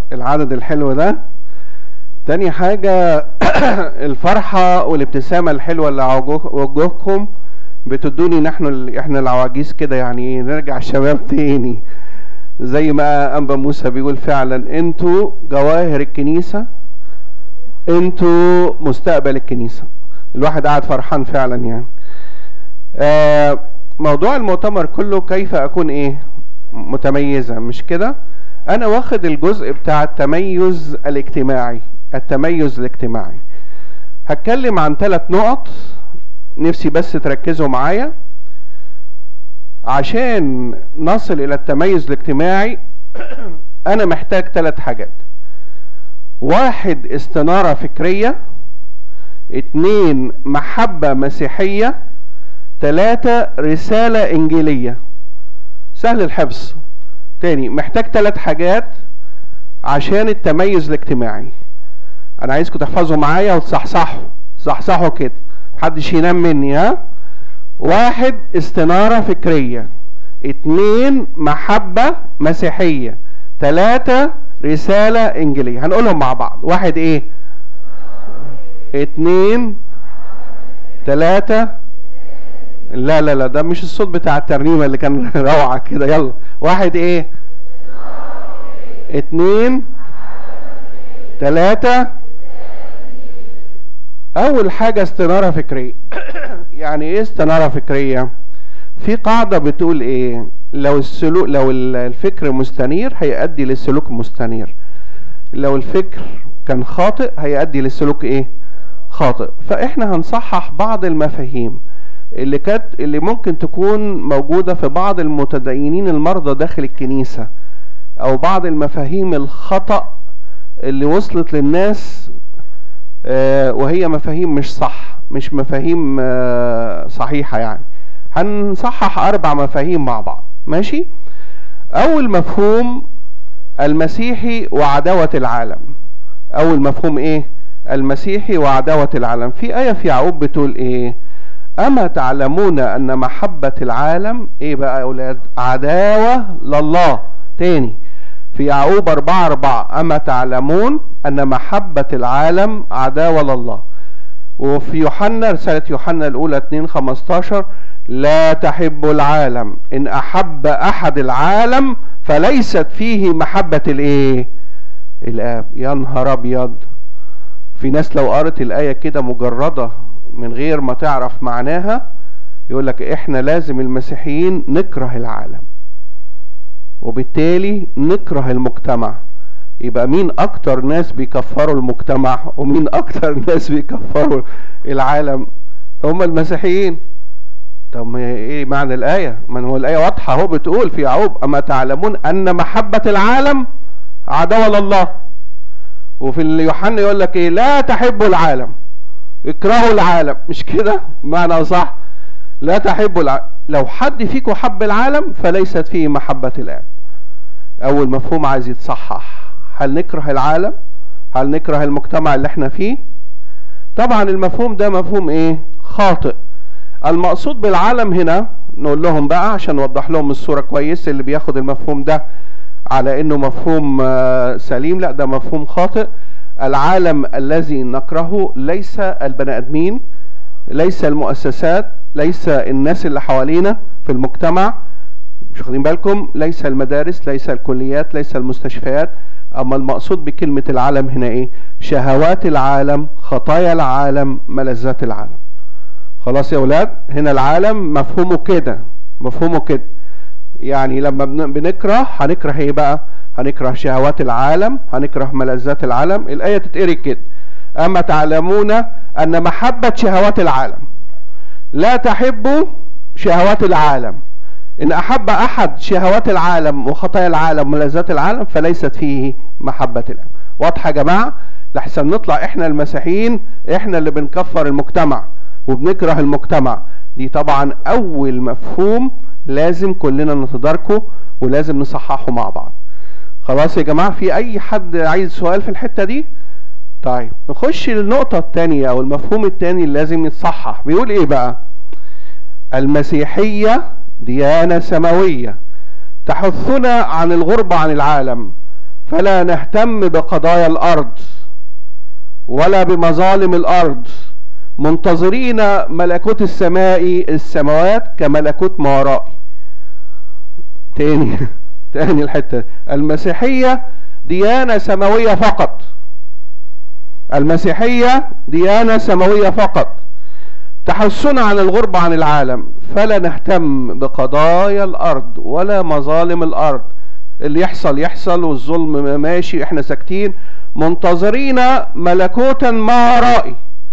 العدد الحلو ده تاني حاجة الفرحة والابتسامة الحلوة اللي على وجوه- وجوهكم بتدوني نحن ال- احنا العواجيز كده يعني نرجع شباب تاني زي ما انبا موسى بيقول فعلا انتوا جواهر الكنيسة انتوا مستقبل الكنيسة الواحد قاعد فرحان فعلا يعني آه موضوع المؤتمر كله كيف اكون ايه متميزة مش كده انا واخد الجزء بتاع التميز الاجتماعي التميز الاجتماعي هتكلم عن ثلاث نقط نفسي بس تركزوا معايا عشان نصل الى التميز الاجتماعي انا محتاج ثلاث حاجات واحد استنارة فكرية اتنين محبة مسيحية تلاتة رسالة انجيلية سهل الحفظ تاني محتاج ثلاث حاجات عشان التميز الاجتماعي انا عايزكم تحفظوا معايا وتصحصحوا صحصحوا كده محدش ينام مني ها واحد استنارة فكرية اتنين محبة مسيحية تلاتة رسالة انجيلية هنقولهم مع بعض واحد ايه اتنين تلاتة لا لا لا ده مش الصوت بتاع الترنيمة اللي كان روعة كده يلا واحد ايه اتنين تلاتة اول حاجة استنارة فكرية يعني ايه استنارة فكرية في قاعدة بتقول ايه لو السلوك لو ال- الفكر مستنير هيؤدي للسلوك مستنير لو الفكر كان خاطئ هيؤدي للسلوك ايه خاطئ فاحنا هنصحح بعض المفاهيم اللي كانت اللي ممكن تكون موجودة في بعض المتدينين المرضى داخل الكنيسة او بعض المفاهيم الخطأ اللي وصلت للناس آه، وهي مفاهيم مش صح مش مفاهيم آه، صحيحة يعني هنصحح أربع مفاهيم مع بعض ماشي أول مفهوم المسيحي وعداوة العالم أول مفهوم إيه المسيحي وعداوة العالم في آية في يعقوب بتقول إيه أما تعلمون أن محبة العالم إيه بقى يا أولاد عداوة لله تاني في يعقوب أربعة أربعة أما تعلمون أن محبة العالم عداوة لله وفي يوحنا رسالة يوحنا الأولى 2 15 لا تحب العالم إن أحب أحد العالم فليست فيه محبة الإيه؟ الآب يا نهار أبيض في ناس لو قرت الآية كده مجردة من غير ما تعرف معناها يقول لك إحنا لازم المسيحيين نكره العالم وبالتالي نكره المجتمع يبقى مين اكتر ناس بيكفروا المجتمع ومين اكتر ناس بيكفروا العالم هم المسيحيين طب ما ايه معنى الايه ما هو الايه واضحه اهو بتقول في يعقوب اما تعلمون ان محبه العالم عداوه لله وفي يوحنا يقول لك ايه لا تحبوا العالم اكرهوا العالم مش كده معنى صح لا تحبوا العالم لو حد فيكم حب العالم فليست فيه محبه الاب اول مفهوم عايز يتصحح هل نكره العالم هل نكره المجتمع اللي احنا فيه طبعا المفهوم ده مفهوم ايه خاطئ المقصود بالعالم هنا نقول لهم بقى عشان نوضح لهم الصورة كويس اللي بياخد المفهوم ده على انه مفهوم آه، سليم لا ده مفهوم خاطئ العالم الذي نكرهه ليس البني ادمين ليس المؤسسات ليس الناس اللي حوالينا في المجتمع مش واخدين بالكم ليس المدارس ليس الكليات ليس المستشفيات اما المقصود بكلمة العالم هنا ايه شهوات العالم خطايا العالم ملذات العالم خلاص يا اولاد هنا العالم مفهومه كده مفهومه كده يعني لما بن- بنكره هنكره ايه بقى هنكره شهوات العالم هنكره ملذات العالم الايه تتقري كده اما تعلمون ان محبه شهوات العالم لا تحبوا شهوات العالم ان احب احد شهوات العالم وخطايا العالم وملذات العالم فليست فيه محبه الاب واضحه يا جماعه لحسن نطلع احنا المسيحيين احنا اللي بنكفر المجتمع وبنكره المجتمع دي طبعا اول مفهوم لازم كلنا نتداركه ولازم نصححه مع بعض خلاص يا جماعه في اي حد عايز سؤال في الحته دي طيب نخش للنقطة التانية أو المفهوم التاني اللي لازم يتصحح بيقول إيه بقى؟ المسيحية ديانة سماوية تحثنا عن الغربة عن العالم فلا نهتم بقضايا الارض ولا بمظالم الارض منتظرين ملكوت السماء السماوات كملكوت ما ورائي تاني تاني الحته المسيحيه ديانه سماويه فقط المسيحيه ديانه سماويه فقط تحسنا عن الغربة عن العالم فلا نهتم بقضايا الأرض ولا مظالم الأرض اللي يحصل يحصل والظلم ماشي احنا ساكتين منتظرين ملكوتا ما ورائي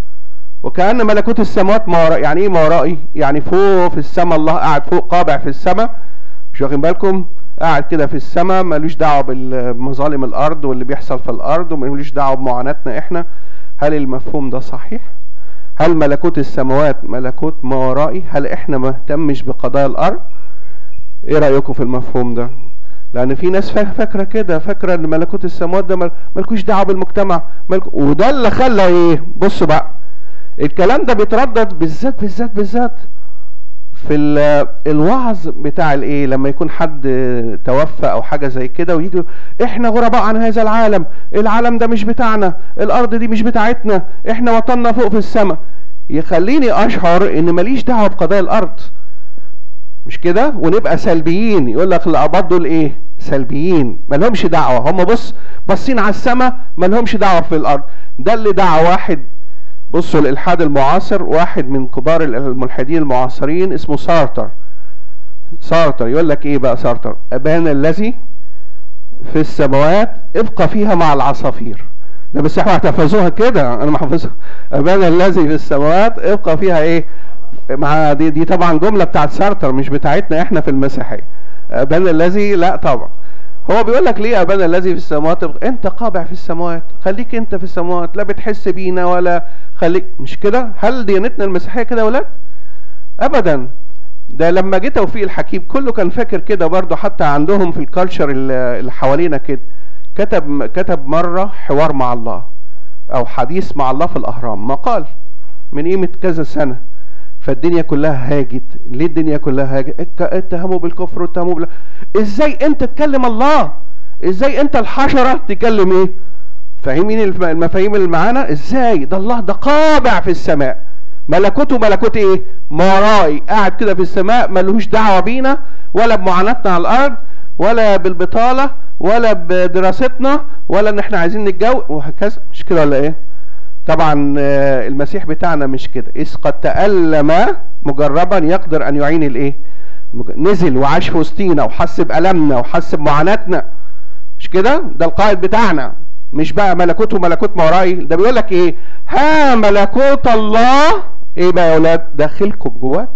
وكأن ملكوت السماوات ما ورائي يعني ايه ما ورائي يعني فوق في السماء الله قاعد فوق قابع في السماء مش واخدين بالكم قاعد كده في السماء ملوش دعوه بمظالم الارض واللي بيحصل في الارض وملوش دعوه بمعاناتنا احنا هل المفهوم ده صحيح هل ملكوت السماوات ملكوت ما ورائي هل احنا ما نهتمش بقضايا الارض ايه رايكم في المفهوم ده لان في ناس فاكره كده فاكره ان ملكوت السماوات ده ملكوش دعوه بالمجتمع ملك... وده اللي خلى ايه بصوا بقى الكلام ده بيتردد بالذات بالذات بالذات في الوعظ بتاع الايه لما يكون حد توفى او حاجه زي كده ويجي احنا غرباء عن هذا العالم العالم ده مش بتاعنا الارض دي مش بتاعتنا احنا وطننا فوق في السماء يخليني اشعر ان ماليش دعوه بقضايا الارض مش كده ونبقى سلبيين يقول لك الاباط دول ايه سلبيين مالهمش دعوه هم بص باصين على السماء مالهمش دعوه في الارض ده اللي دعا واحد بصوا الالحاد المعاصر واحد من كبار الملحدين المعاصرين اسمه سارتر سارتر يقول لك ايه بقى سارتر ابانا الذي في السماوات ابقى فيها مع العصافير لا بس احنا احتفظوها كده انا محفظها ابانا الذي في السماوات ابقى فيها ايه مع دي, دي طبعا جمله بتاعت سارتر مش بتاعتنا احنا في المسيحيه ابانا الذي لا طبعا هو بيقول لك ليه ابانا الذي في السماوات انت قابع في السماوات خليك انت في السماوات لا بتحس بينا ولا خليك مش كده هل ديانتنا المسيحيه كده يا ولاد ابدا ده لما جه توفيق الحكيم كله كان فاكر كده برضه حتى عندهم في الكالتشر اللي حوالينا كده كتب كتب مره حوار مع الله او حديث مع الله في الاهرام مقال من قيمه كذا سنه فالدنيا كلها هاجت ليه الدنيا كلها هاجت اتهموا بالكفر واتهموا بال ازاي انت تكلم الله ازاي انت الحشره تكلم ايه فاهمين المفاهيم اللي معانا ازاي ده الله ده قابع في السماء ملكوته ملكوت ايه ما ورائي قاعد كده في السماء ملهوش دعوه بينا ولا بمعاناتنا على الارض ولا بالبطاله ولا بدراستنا ولا ان احنا عايزين نتجوز وهكذا مش كده ولا ايه طبعا المسيح بتاعنا مش كده إذ قد تألم مجربا يقدر أن يعين الإيه؟ نزل وعاش في وسطينا وحس بألمنا وحس بمعاناتنا مش كده؟ ده القائد بتاعنا مش بقى ملكوته ملكوت ما ورائي ده بيقول لك إيه؟ ها ملكوت الله إيه بقى يا أولاد؟ داخلكم جواكم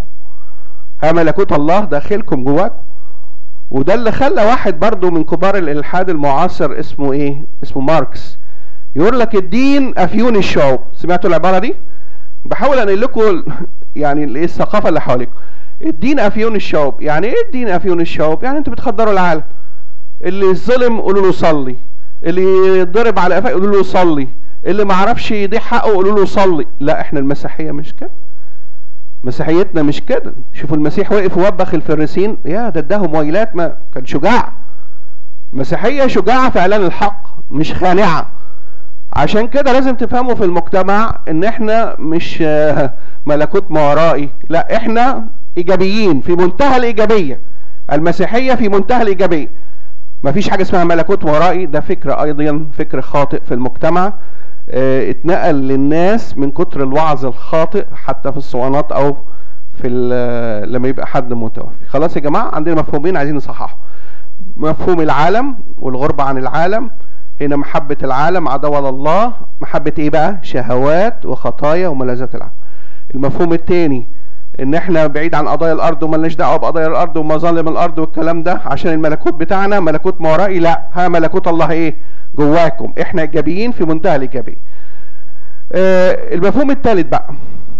ها ملكوت الله داخلكم جواكم وده اللي خلى واحد برضو من كبار الإلحاد المعاصر اسمه إيه؟ اسمه ماركس يقول لك الدين افيون الشعوب سمعتوا العباره دي بحاول انقل لكم يعني ايه الثقافه اللي حواليكم الدين افيون الشعوب يعني ايه الدين افيون الشعوب يعني انتوا بتخدروا العالم اللي ظلم قولوا له صلي اللي يضرب على قفاه قولوا له صلي اللي ما عرفش يضيع حقه قولوا له صلي لا احنا المسيحيه مش كده مسيحيتنا مش كده شوفوا المسيح وقف ووبخ الفريسين يا ده اداهم ويلات ما كان شجاع المسيحيه شجاعه في اعلان الحق مش خانعه عشان كده لازم تفهموا في المجتمع ان احنا مش ملكوت ما ورائي لا احنا ايجابيين في منتهى الايجابيه المسيحيه في منتهى الايجابيه مفيش حاجه اسمها ملكوت ما ورائي ده فكر ايضا فكر خاطئ في المجتمع اه اتنقل للناس من كتر الوعظ الخاطئ حتى في الصوانات او في لما يبقى حد متوفي خلاص يا جماعه عندنا مفهومين عايزين نصححهم مفهوم العالم والغربه عن العالم هنا محبة العالم عداوة لله محبة ايه بقى شهوات وخطايا وملاذات العالم المفهوم الثاني ان احنا بعيد عن قضايا الارض وملناش دعوه بقضايا الارض ومظالم الارض والكلام ده عشان الملكوت بتاعنا ملكوت ما ورائي لا ها ملكوت الله ايه جواكم احنا ايجابيين في منتهى الايجابيه آه المفهوم الثالث بقى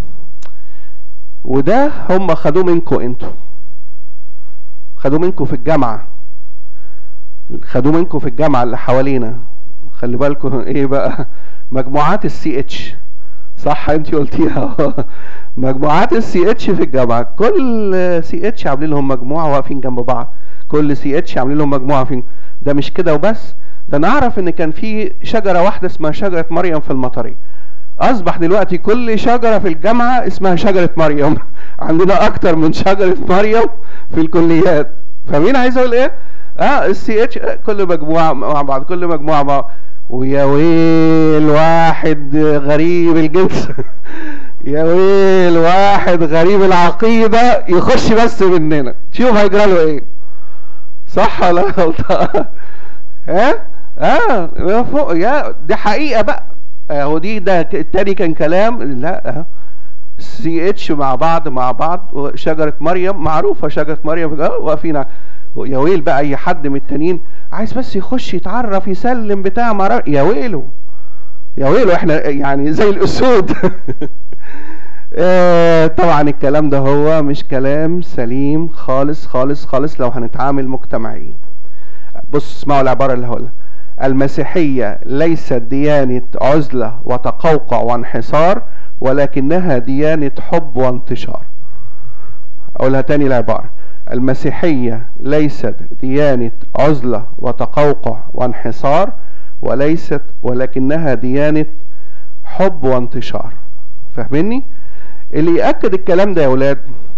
وده هم خدوه منكم انتوا خدوه منكم في الجامعه خدوه منكم في الجامعه اللي حوالينا خلي بالكم ايه بقى مجموعات السي اتش صح انت قلتيها مجموعات السي اتش في الجامعه كل سي اتش عاملين لهم مجموعه واقفين جنب بعض كل سي اتش عاملين لهم مجموعه فين ده مش كده وبس ده انا اعرف ان كان في شجره واحده اسمها شجره مريم في المطريه اصبح دلوقتي كل شجره في الجامعه اسمها شجره مريم عندنا اكتر من شجره مريم في الكليات فاهمين عايز اقول ايه اه السي اتش كل مجموعه مع بعض كل مجموعه مع بعض ويا ويل واحد غريب الجنس يا ويل واحد غريب العقيدة يخش بس مننا شوف هيجرى له ايه صح ولا غلطان ها اه يا فوق يا دي حقيقة بقى اهو دي ده التاني كان كلام لا اهو سي اتش مع بعض مع بعض وشجرة مريم معروفة شجرة مريم اه واقفين يا ويل بقى اي حد من التانيين عايز بس يخش يتعرف يسلم بتاع مرة يا ويله يا ويله احنا يعني زي الاسود اه طبعا الكلام ده هو مش كلام سليم خالص خالص خالص لو هنتعامل مجتمعيا بص اسمعوا العبارة اللي هقولها المسيحية ليست ديانة عزلة وتقوقع وانحصار ولكنها ديانة حب وانتشار أقولها تاني العبارة المسيحية ليست ديانة عزلة وتقوقع وانحصار وليست ولكنها ديانة حب وانتشار فاهمني اللي يأكد الكلام ده يا ولاد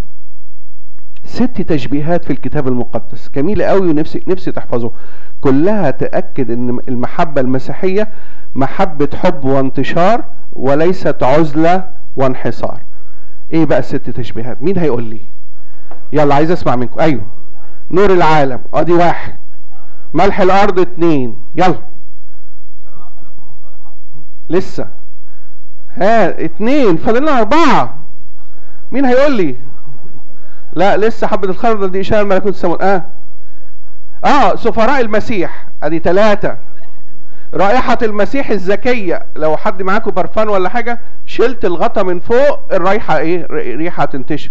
ست تشبيهات في الكتاب المقدس جميلة قوي ونفسي نفسي تحفظوها كلها تأكد ان المحبة المسيحية محبة حب وانتشار وليست عزلة وانحصار ايه بقى الست تشبيهات مين هيقول لي يلا عايز اسمع منكم ايوه نور العالم ادي واحد ملح الارض اتنين يلا لسه ها اتنين فاضلنا اربعة مين هيقول لي لا لسه حبة الخردل دي اشارة ملكوت السماوات اه اه سفراء المسيح ادي ثلاثة رائحة المسيح الزكية لو حد معاكم برفان ولا حاجة شلت الغطا من فوق الريحة ايه ريحة تنتشر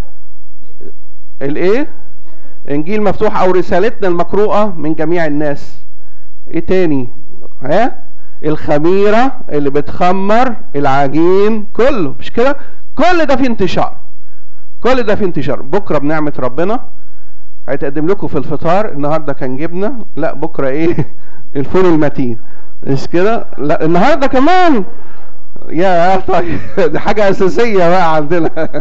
الايه انجيل مفتوح او رسالتنا المقروءة من جميع الناس ايه تاني ها الخميرة اللي بتخمر العجين كله مش كده كل ده في انتشار كل ده في انتشار بكرة بنعمة ربنا هيتقدم لكم في الفطار النهارده كان جبنة لا بكرة ايه الفول المتين مش كده لا النهارده كمان يا طيب دي حاجة أساسية بقى عندنا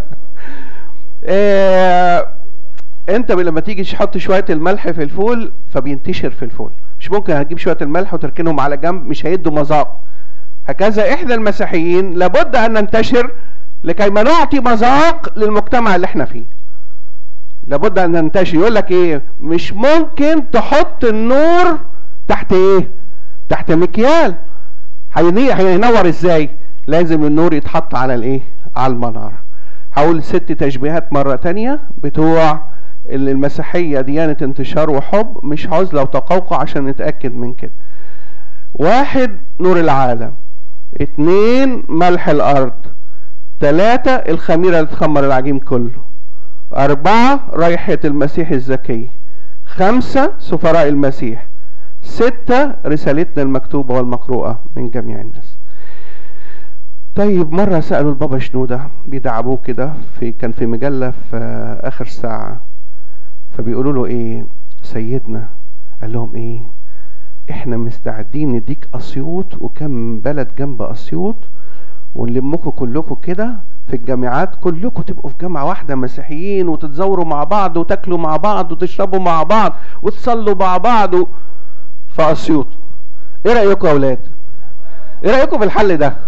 إيه انت لما تيجي تحط شويه الملح في الفول فبينتشر في الفول مش ممكن هتجيب شويه الملح وتركنهم على جنب مش هيدوا مذاق هكذا احنا المسيحيين لابد ان ننتشر لكي ما نعطي مذاق للمجتمع اللي احنا فيه لابد ان ننتشر يقول لك ايه مش ممكن تحط النور تحت ايه تحت مكيال هينور ازاي لازم النور يتحط على الايه على المناره هقول ست تشبيهات مرة تانية بتوع المسيحية ديانة انتشار وحب مش عزلة وتقوقع عشان نتأكد من كده واحد نور العالم اتنين ملح الأرض تلاتة الخميرة اللي تخمر العجين كله أربعة ريحة المسيح الزكي خمسة سفراء المسيح ستة رسالتنا المكتوبة والمقروءة من جميع الناس طيب مرة سألوا البابا شنودة بيدعبوه كده في كان في مجلة في آخر ساعة فبيقولوا له إيه سيدنا قال لهم إيه إحنا مستعدين نديك أسيوط وكم بلد جنب أسيوط ونلمكم كلكم كده في الجامعات كلكم تبقوا في جامعة واحدة مسيحيين وتتزوروا مع بعض وتاكلوا مع بعض وتشربوا مع بعض وتصلوا مع بعض و... في أسيوط إيه رأيكم يا أولاد؟ إيه رأيكم في الحل ده؟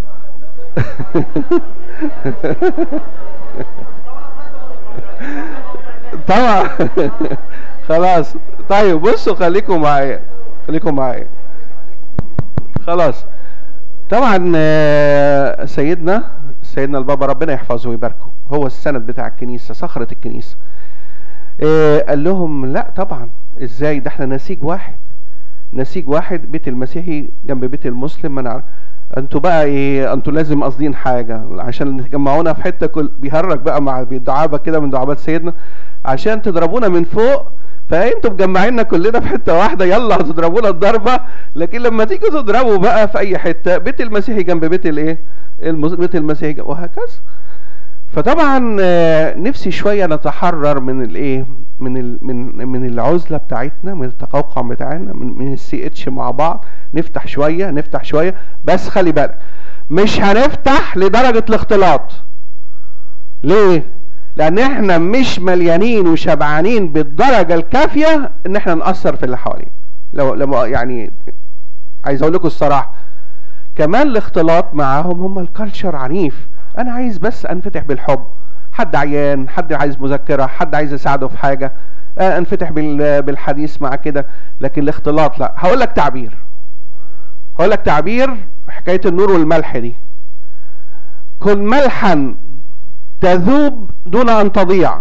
طبعا خلاص طيب بصوا خليكم معايا خليكم معايا خلاص طبعا سيدنا سيدنا البابا ربنا يحفظه ويباركه هو السند بتاع الكنيسة صخرة الكنيسة قال لهم لا طبعا ازاي ده احنا نسيج واحد نسيج واحد بيت المسيحي جنب بيت المسلم ما نعرف انتوا بقى ايه انتوا لازم قاصدين حاجه عشان تجمعونا في حته كل بيهرج بقى مع دعابه كده من دعابات سيدنا عشان تضربونا من فوق فانتوا مجمعيننا كلنا في حته واحده يلا هتضربونا الضربه لكن لما تيجوا تضربوا بقى في اي حته بيت المسيحي جنب بيت الايه المس... بيت المسيحي جنب وهكذا فطبعا آه، نفسي شويه نتحرر من الايه من ال من من العزله بتاعتنا من التقوقع بتاعنا من, من السي اتش مع بعض نفتح شويه نفتح شويه بس خلي بالك مش هنفتح لدرجه الاختلاط ليه لان احنا مش مليانين وشبعانين بالدرجه الكافيه ان احنا ناثر في اللي حوالينا لو لو يعني عايز اقول لكم الصراحه كمان الاختلاط معاهم هم الكالتشر عنيف انا عايز بس انفتح بالحب حد عيان حد عايز مذكره حد عايز اساعده في حاجه آه، انفتح بال- بالحديث مع كده لكن الاختلاط لا هقول لك تعبير هقول لك تعبير حكايه النور والملح دي كن ملحا تذوب دون ان تضيع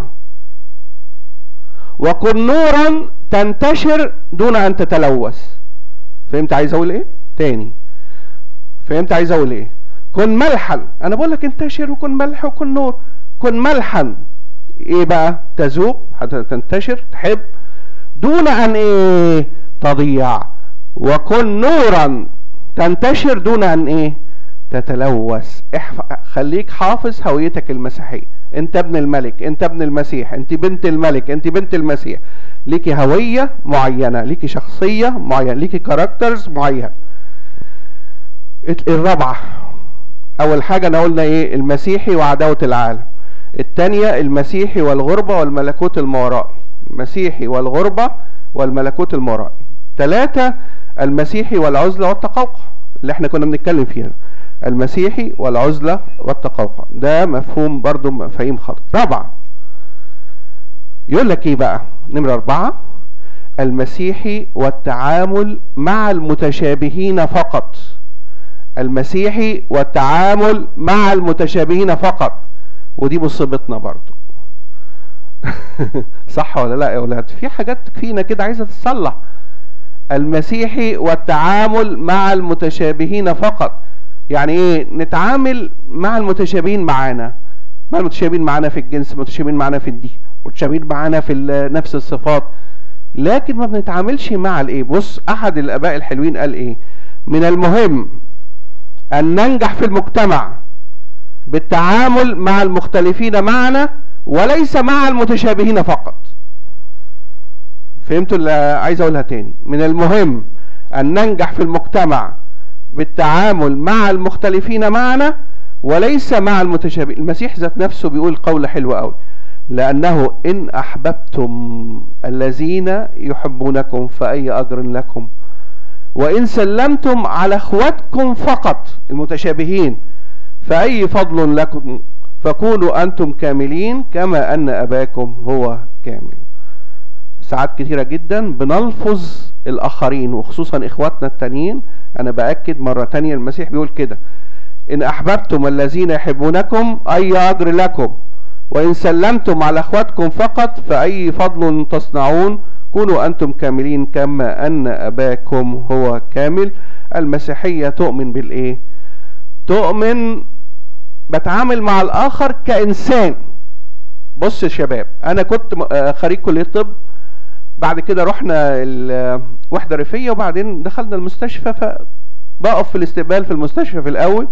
وكن نورا تنتشر دون ان تتلوث فهمت عايز اقول ايه تاني فهمت عايز اقول ايه كن ملحا انا بقول لك انتشر وكن ملح وكن نور كن ملحا ايه بقى تذوب هتنتشر تحب دون ان ايه تضيع وكن نورا تنتشر دون ان ايه تتلوث احف... خليك حافظ هويتك المسيحيه انت ابن الملك انت ابن المسيح انت بنت الملك انت بنت المسيح ليكي هويه معينه ليكي شخصيه معينه ليكي كاركترز معين الرابعه اول حاجه انا قلنا ايه المسيحي وعداوه العالم الثانيه المسيحي والغربه والملكوت المورائي المسيحي والغربه والملكوت المورائي ثلاثه المسيحي والعزله والتقوقع اللي احنا كنا بنتكلم فيها المسيحي والعزله والتقوقع ده مفهوم برضو مفاهيم خطأ رابعه يقول لك ايه بقى نمره اربعه المسيحي والتعامل مع المتشابهين فقط المسيحي والتعامل مع المتشابهين فقط ودي مصيبتنا برضو صح ولا لا يا اولاد في حاجات فينا كده عايزه تتصلح المسيحي والتعامل مع المتشابهين فقط يعني ايه نتعامل مع المتشابهين معانا مع المتشابهين معانا في الجنس متشابهين معانا في الدين متشابهين معانا في نفس الصفات لكن ما بنتعاملش مع الايه بص احد الاباء الحلوين قال ايه من المهم ان ننجح في المجتمع بالتعامل مع المختلفين معنا وليس مع المتشابهين فقط فهمتوا اللي عايز اقولها تاني من المهم ان ننجح في المجتمع بالتعامل مع المختلفين معنا وليس مع المتشابهين المسيح ذات نفسه بيقول قول حلو قوي لانه ان احببتم الذين يحبونكم فاي اجر لكم وان سلمتم على اخواتكم فقط المتشابهين فاي فضل لكم فكونوا انتم كاملين كما ان اباكم هو كامل ساعات كتيرة جدا بنلفظ الآخرين وخصوصا إخواتنا التانيين أنا بأكد مرة تانية المسيح بيقول كده إن أحببتم الذين يحبونكم أي أجر لكم وإن سلمتم على أخواتكم فقط فأي فضل تصنعون كونوا أنتم كاملين كما أن أباكم هو كامل المسيحية تؤمن بالإيه تؤمن بتعامل مع الآخر كإنسان بص يا شباب أنا كنت خريج كلية طب بعد كده رحنا الوحده ريفيه وبعدين دخلنا المستشفى فبقف في الاستقبال في المستشفى في الاول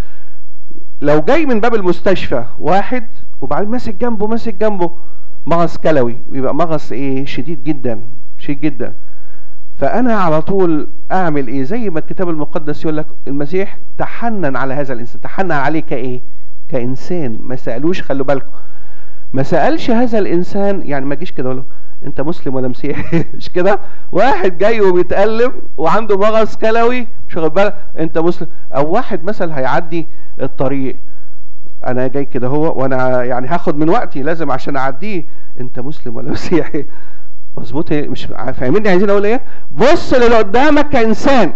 لو جاي من باب المستشفى واحد وبعدين ماسك جنبه ماسك جنبه مغص كلوي بيبقى مغص ايه شديد جدا شديد جدا فانا على طول اعمل ايه زي ما الكتاب المقدس يقول لك المسيح تحنن على هذا الانسان تحنن عليه كايه كانسان ما سالوش خلوا بالكم ما سالش هذا الانسان يعني ما جيش كده اقول له انت مسلم ولا مسيحي مش كده واحد جاي وبيتألم وعنده مغص كلوي مش واخد بالك انت مسلم او واحد مثلا هيعدي الطريق انا جاي كده هو وانا يعني هاخد من وقتي لازم عشان اعديه انت مسلم ولا مسيحي مظبوط مش فاهميني عايزين اقول ايه بص للي قدامك كانسان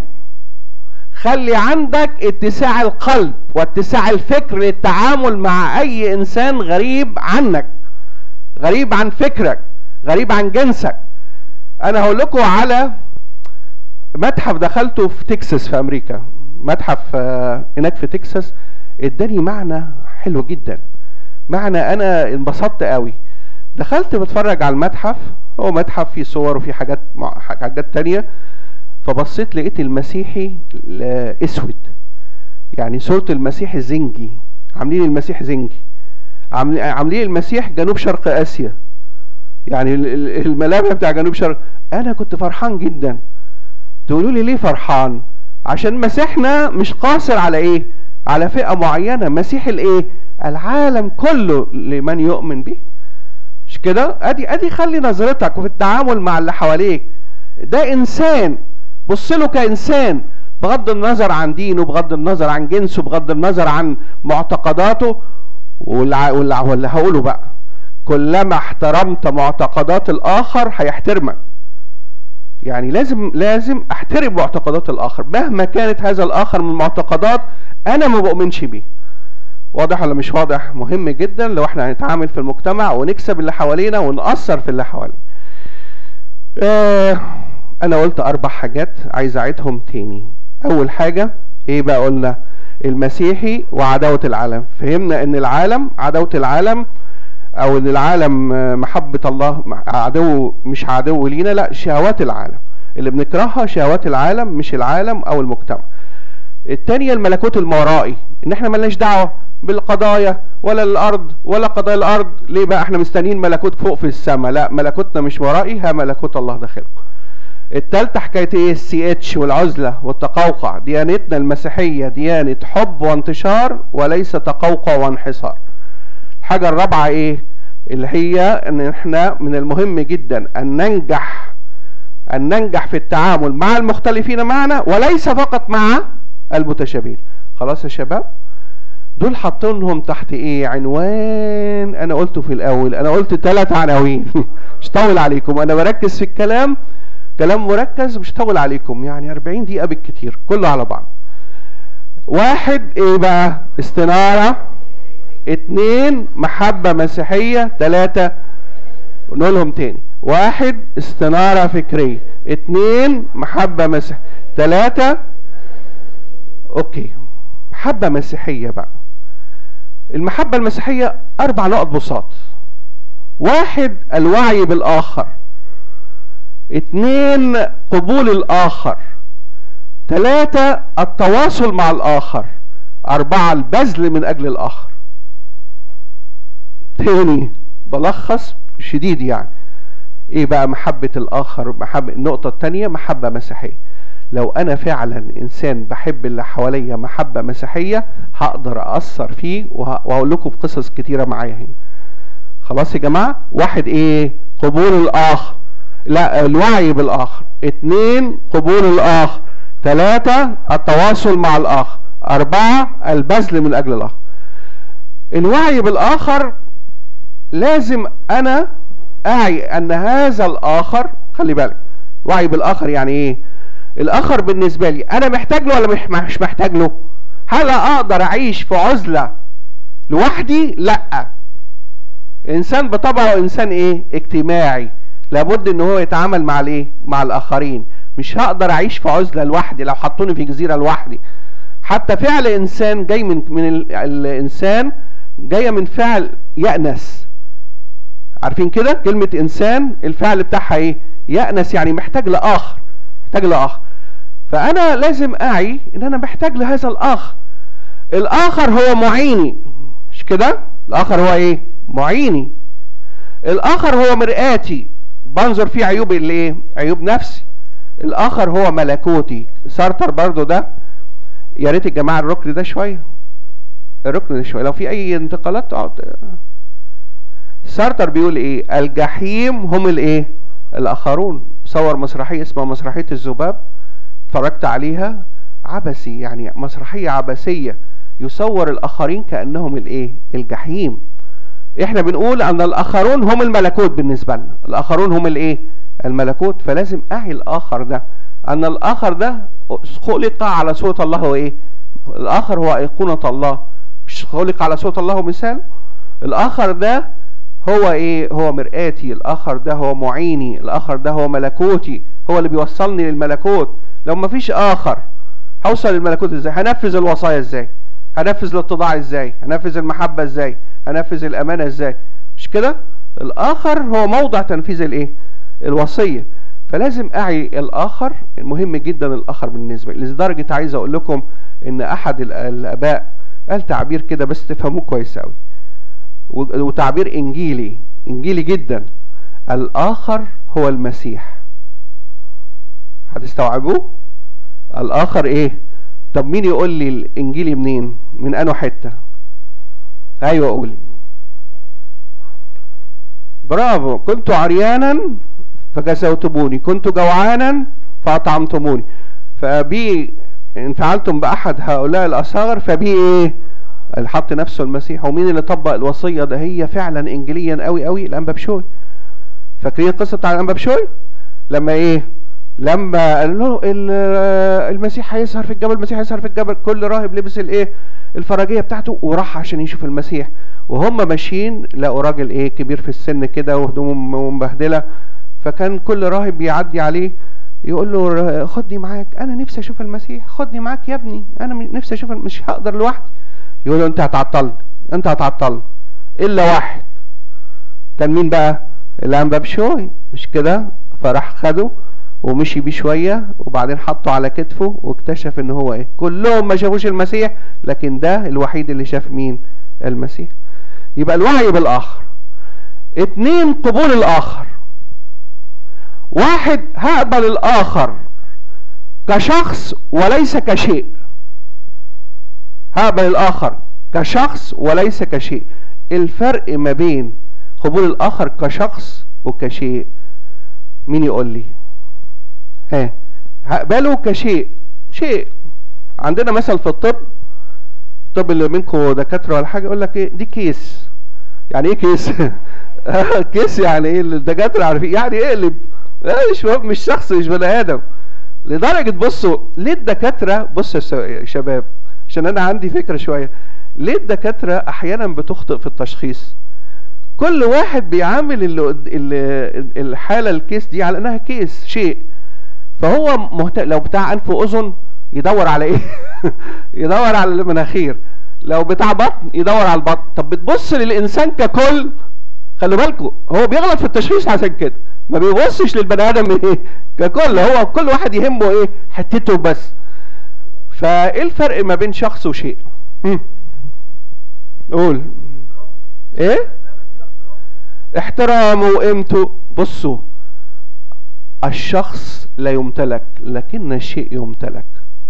خلي عندك اتساع القلب واتساع الفكر للتعامل مع اي انسان غريب عنك غريب عن فكرك غريب عن جنسك انا هقول لكم على متحف دخلته في تكساس في امريكا متحف هناك في تكساس اداني معنى حلو جدا معنى انا انبسطت قوي دخلت بتفرج على المتحف هو متحف فيه صور وفيه حاجات حاجات تانية فبصيت لقيت المسيحي اسود يعني صورة المسيح زنجي عاملين المسيح زنجي عاملين المسيح جنوب شرق اسيا يعني الملامح بتاع جنوب شرق انا كنت فرحان جدا تقولوا لي ليه فرحان عشان مسيحنا مش قاصر على ايه على فئة معينة مسيح الايه العالم كله لمن يؤمن به مش كده ادي ادي خلي نظرتك وفي التعامل مع اللي حواليك ده انسان بص له كانسان بغض النظر عن دينه بغض النظر عن جنسه بغض النظر عن معتقداته واللي هقوله بقى كلما احترمت معتقدات الاخر هيحترمك يعني لازم لازم احترم معتقدات الاخر مهما كانت هذا الاخر من معتقدات انا ما بؤمنش بيه واضح ولا مش واضح مهم جدا لو احنا هنتعامل في المجتمع ونكسب اللي حوالينا ونأثر في اللي حوالينا آه انا قلت اربع حاجات عايز اعيدهم تاني اول حاجة ايه بقى قلنا المسيحي وعداوة العالم فهمنا ان العالم عداوة العالم او ان العالم محبة الله عدو مش عدو لينا لا شهوات العالم اللي بنكرهها شهوات العالم مش العالم او المجتمع التانية الملكوت المورائي ان احنا ملناش دعوة بالقضايا ولا الارض ولا قضايا الارض ليه بقى احنا مستنيين ملكوت فوق في السماء لا ملكوتنا مش ورائي ها ملكوت الله داخله التالتة حكاية ايه السي اتش والعزلة والتقوقع ديانتنا المسيحية ديانة حب وانتشار وليس تقوقع وانحصار الحاجة الرابعة ايه اللي هي ان احنا من المهم جدا ان ننجح ان ننجح في التعامل مع المختلفين معنا وليس فقط مع المتشابهين خلاص يا شباب دول حاطينهم تحت ايه عنوان انا قلته في الاول انا قلت ثلاث عناوين مش طول عليكم انا بركز في الكلام كلام مركز مش طول عليكم يعني 40 دقيقة بالكتير كله على بعض واحد ايه بقى استنارة اتنين محبة مسيحية تلاتة نقولهم تاني واحد استنارة فكرية اتنين محبة مسيحية تلاتة اوكي محبة مسيحية بقى المحبة المسيحية اربع نقط بساط واحد الوعي بالاخر اتنين قبول الاخر تلاتة التواصل مع الاخر اربعة البذل من اجل الاخر تاني بلخص شديد يعني ايه بقى محبة الاخر محبة النقطة التانية محبة مسيحية لو انا فعلا انسان بحب اللي حواليا محبة مسيحية هقدر اثر فيه وهقول لكم قصص كتيرة معايا هنا خلاص يا جماعة واحد ايه قبول الاخر لا الوعي بالاخر اتنين قبول الاخر تلاتة التواصل مع الاخر اربعة البذل من اجل الاخر الوعي بالاخر لازم انا اعي ان هذا الاخر خلي بالك وعي بالاخر يعني ايه الاخر بالنسبة لي انا محتاج له ولا مش محتاج له هل اقدر اعيش في عزلة لوحدي لا انسان بطبعه انسان ايه اجتماعي لابد ان هو يتعامل مع الايه مع الاخرين مش هقدر اعيش في عزله لوحدي لو حطوني في جزيره لوحدي حتى فعل انسان جاي من من الانسان جايه من فعل يأنس عارفين كده كلمه انسان الفعل بتاعها ايه يأنس يعني محتاج لاخر محتاج لاخر فانا لازم اعي ان انا محتاج لهذا الاخر الاخر هو معيني مش كده الاخر هو ايه معيني الاخر هو مرآتي بنظر فيه عيوب الايه عيوب نفسي الاخر هو ملكوتي سارتر برضو ده يا ريت الجماعه الركن ده شويه الركن ده شويه لو في اي انتقالات تقعد سارتر بيقول ايه الجحيم هم الايه الاخرون صور مسرحيه اسمها مسرحيه الذباب اتفرجت عليها عبثي يعني مسرحيه عبثيه يصور الاخرين كانهم الايه الجحيم احنا بنقول ان الاخرون هم الملكوت بالنسبه لنا الاخرون هم الايه الملكوت فلازم اعي الاخر ده ان الاخر ده خلق على صوره الله وايه الاخر هو ايقونه الله مش خلق على صوره الله ومثال الاخر ده هو ايه هو مرآتي الاخر ده هو معيني الاخر ده هو ملكوتي هو اللي بيوصلني للملكوت لو ما فيش اخر هوصل للملكوت ازاي هنفذ الوصايا ازاي هنفذ الاتضاع ازاي هنفذ المحبه ازاي هنفذ الامانه ازاي مش كده الاخر هو موضع تنفيذ الايه الوصيه فلازم اعي الاخر مهم جدا الاخر بالنسبه لي لدرجه عايز اقول لكم ان احد الاباء قال تعبير كده بس تفهموه كويس قوي و- وتعبير انجيلي انجيلي جدا الاخر هو المسيح هتستوعبوه الاخر ايه طب مين يقول لي الانجيلي منين من انه حته ايوه قولي برافو كنت عريانا فكسوتموني كنت جوعانا فاطعمتموني فبي ان فعلتم باحد هؤلاء الاصاغر فبي ايه اللي حط نفسه المسيح ومين اللي طبق الوصيه ده هي فعلا انجيليا قوي قوي الانبا بشوي فاكرين القصه بتاع الانبا بشوي لما ايه لما قال له ال- المسيح هيظهر في الجبل المسيح هيظهر في الجبل كل راهب لبس الايه الفرجيه بتاعته وراح عشان يشوف المسيح وهم ماشيين لقوا راجل ايه كبير في السن كده وهدومه مبهدله فكان كل راهب بيعدي عليه يقول له خدني معاك انا نفسي اشوف المسيح خدني معاك يا ابني انا نفسي اشوف مش هقدر لوحدي يقول له انت هتعطلني انت هتعطلني الا واحد كان مين بقى الانبا بشوي مش كده فراح خده ومشي بيه شويه وبعدين حطه على كتفه واكتشف ان هو ايه كلهم ما شافوش المسيح لكن ده الوحيد اللي شاف مين المسيح يبقى الوعي بالاخر اتنين قبول الاخر واحد هقبل الاخر كشخص وليس كشيء هقبل الاخر كشخص وليس كشيء الفرق ما بين قبول الاخر كشخص وكشيء مين يقول لي ها هقبله كشيء شيء عندنا مثل في الطب الطب اللي منكم دكاتره ولا حاجه يقول لك ايه دي كيس يعني ايه كيس كيس يعني ايه الدكاتره عارفين يعني اقلب لا مش مش شخص مش بني ادم لدرجه بصوا ليه الدكاتره بصوا يا شباب عشان انا عندي فكره شويه ليه الدكاتره احيانا بتخطئ في التشخيص كل واحد بيعامل اللي اللي الحاله الكيس دي على انها كيس شيء فهو مهت... لو بتاع انف واذن يدور على ايه يدور على المناخير لو بتاع بطن يدور على البطن طب بتبص للانسان ككل خلي بالكم هو بيغلط في التشخيص عشان كده ما بيبصش للبني ادم ايه ككل هو كل واحد يهمه ايه حتته بس فايه الفرق ما بين شخص وشيء هم. قول ايه احترامه وقيمته بصوا الشخص لا يمتلك لكن الشيء يمتلك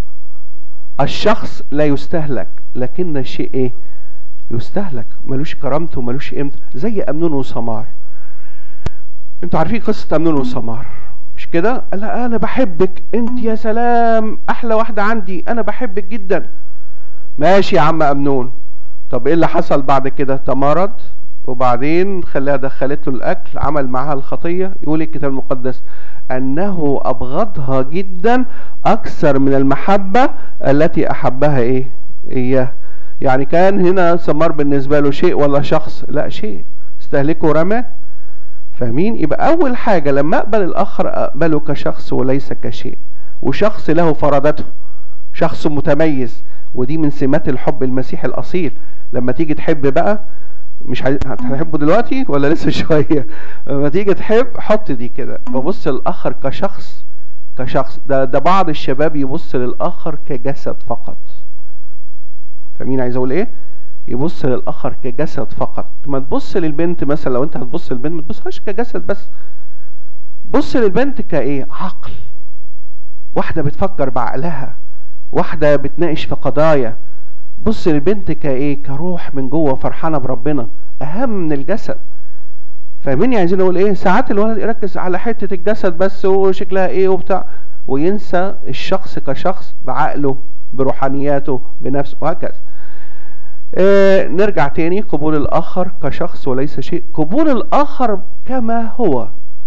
الشخص لا يستهلك لكن الشيء ايه يستهلك ملوش كرامته ملوش قيمته زي امنون وسمار انتوا عارفين قصه امنون وسمار مش كده قال لها انا بحبك انت يا سلام احلى واحده عندي انا بحبك جدا ماشي يا عم امنون طب ايه اللي حصل بعد كده تمرد وبعدين خلاها دخلت له الاكل عمل معاها الخطيه يقول الكتاب المقدس انه ابغضها جدا اكثر من المحبه التي احبها ايه اياه يعني كان هنا سمار بالنسبه له شيء ولا شخص لا شيء استهلكه ورماه فاهمين يبقى اول حاجه لما اقبل الاخر اقبله كشخص وليس كشيء وشخص له فرادته شخص متميز ودي من سمات الحب المسيحي الاصيل لما تيجي تحب بقى مش هتحبه دلوقتي ولا لسه شويه لما تيجي تحب حط دي كده ببص للاخر كشخص كشخص ده ده بعض الشباب يبص للاخر كجسد فقط فاهمين عايز اقول ايه يبص للاخر كجسد فقط ما تبص للبنت مثلا لو انت هتبص للبنت ما تبصهاش كجسد بس بص للبنت كايه عقل واحده بتفكر بعقلها واحده بتناقش في قضايا بص للبنت كايه كروح من جوه فرحانه بربنا اهم من الجسد فاهمين عايزين اقول ايه ساعات الولد يركز على حته الجسد بس وشكلها ايه وبتاع وينسى الشخص كشخص بعقله بروحانياته بنفسه وهكذا آه نرجع تاني قبول الاخر كشخص وليس شيء قبول الاخر كما هو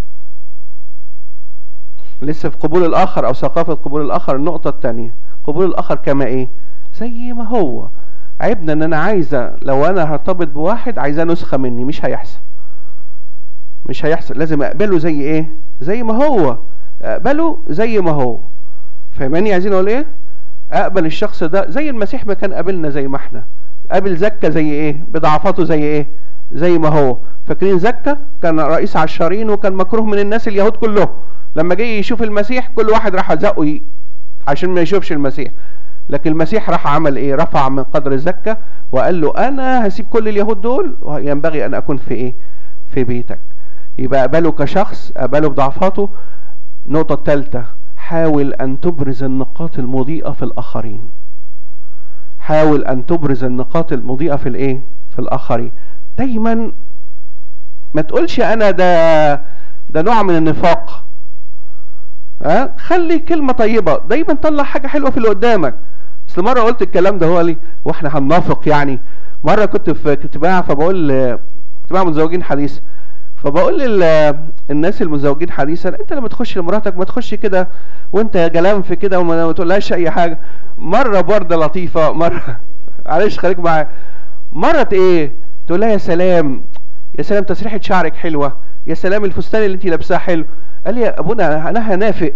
لسه في قبول الاخر او ثقافه قبول الاخر النقطه الثانيه قبول الاخر كما ايه زي ما هو عيبنا ان انا عايزه لو انا هرتبط بواحد عايزاه نسخه مني مش هيحصل مش هيحصل لازم اقبله زي ايه زي ما هو اقبله زي ما هو فاهماني عايزين اقول ايه اقبل الشخص ده زي المسيح ما كان قابلنا زي ما احنا قابل زكا زي ايه بضعفاته زي ايه زي ما هو فاكرين زكا كان رئيس عشارين وكان مكروه من الناس اليهود كلهم لما جه يشوف المسيح كل واحد راح زقه عشان ما يشوفش المسيح لكن المسيح راح عمل ايه رفع من قدر الزكاة وقال له انا هسيب كل اليهود دول وينبغي ان اكون في ايه في بيتك يبقى اقبله كشخص اقبله بضعفاته النقطة الثالثة حاول ان تبرز النقاط المضيئة في الاخرين حاول ان تبرز النقاط المضيئة في الايه في الاخرين دايما ما تقولش انا ده ده نوع من النفاق ها أه؟ خلي كلمة طيبة دايما طلع حاجة حلوة في اللي قدامك اصل مرة قلت الكلام ده هو لي واحنا هننافق يعني مرة كنت في اجتماع فبقول اجتماع متزوجين حديثا فبقول الناس المزوجين حديثا انت لما تخش لمراتك ما تخش كده وانت جلام في كده وما تقولهاش اي حاجه مره برده لطيفه مره معلش خليك معايا مره ايه تقول لها يا سلام يا سلام تسريحه شعرك حلوه يا سلام الفستان اللي انت لابساه حلو قال لي يا ابونا انا هنافق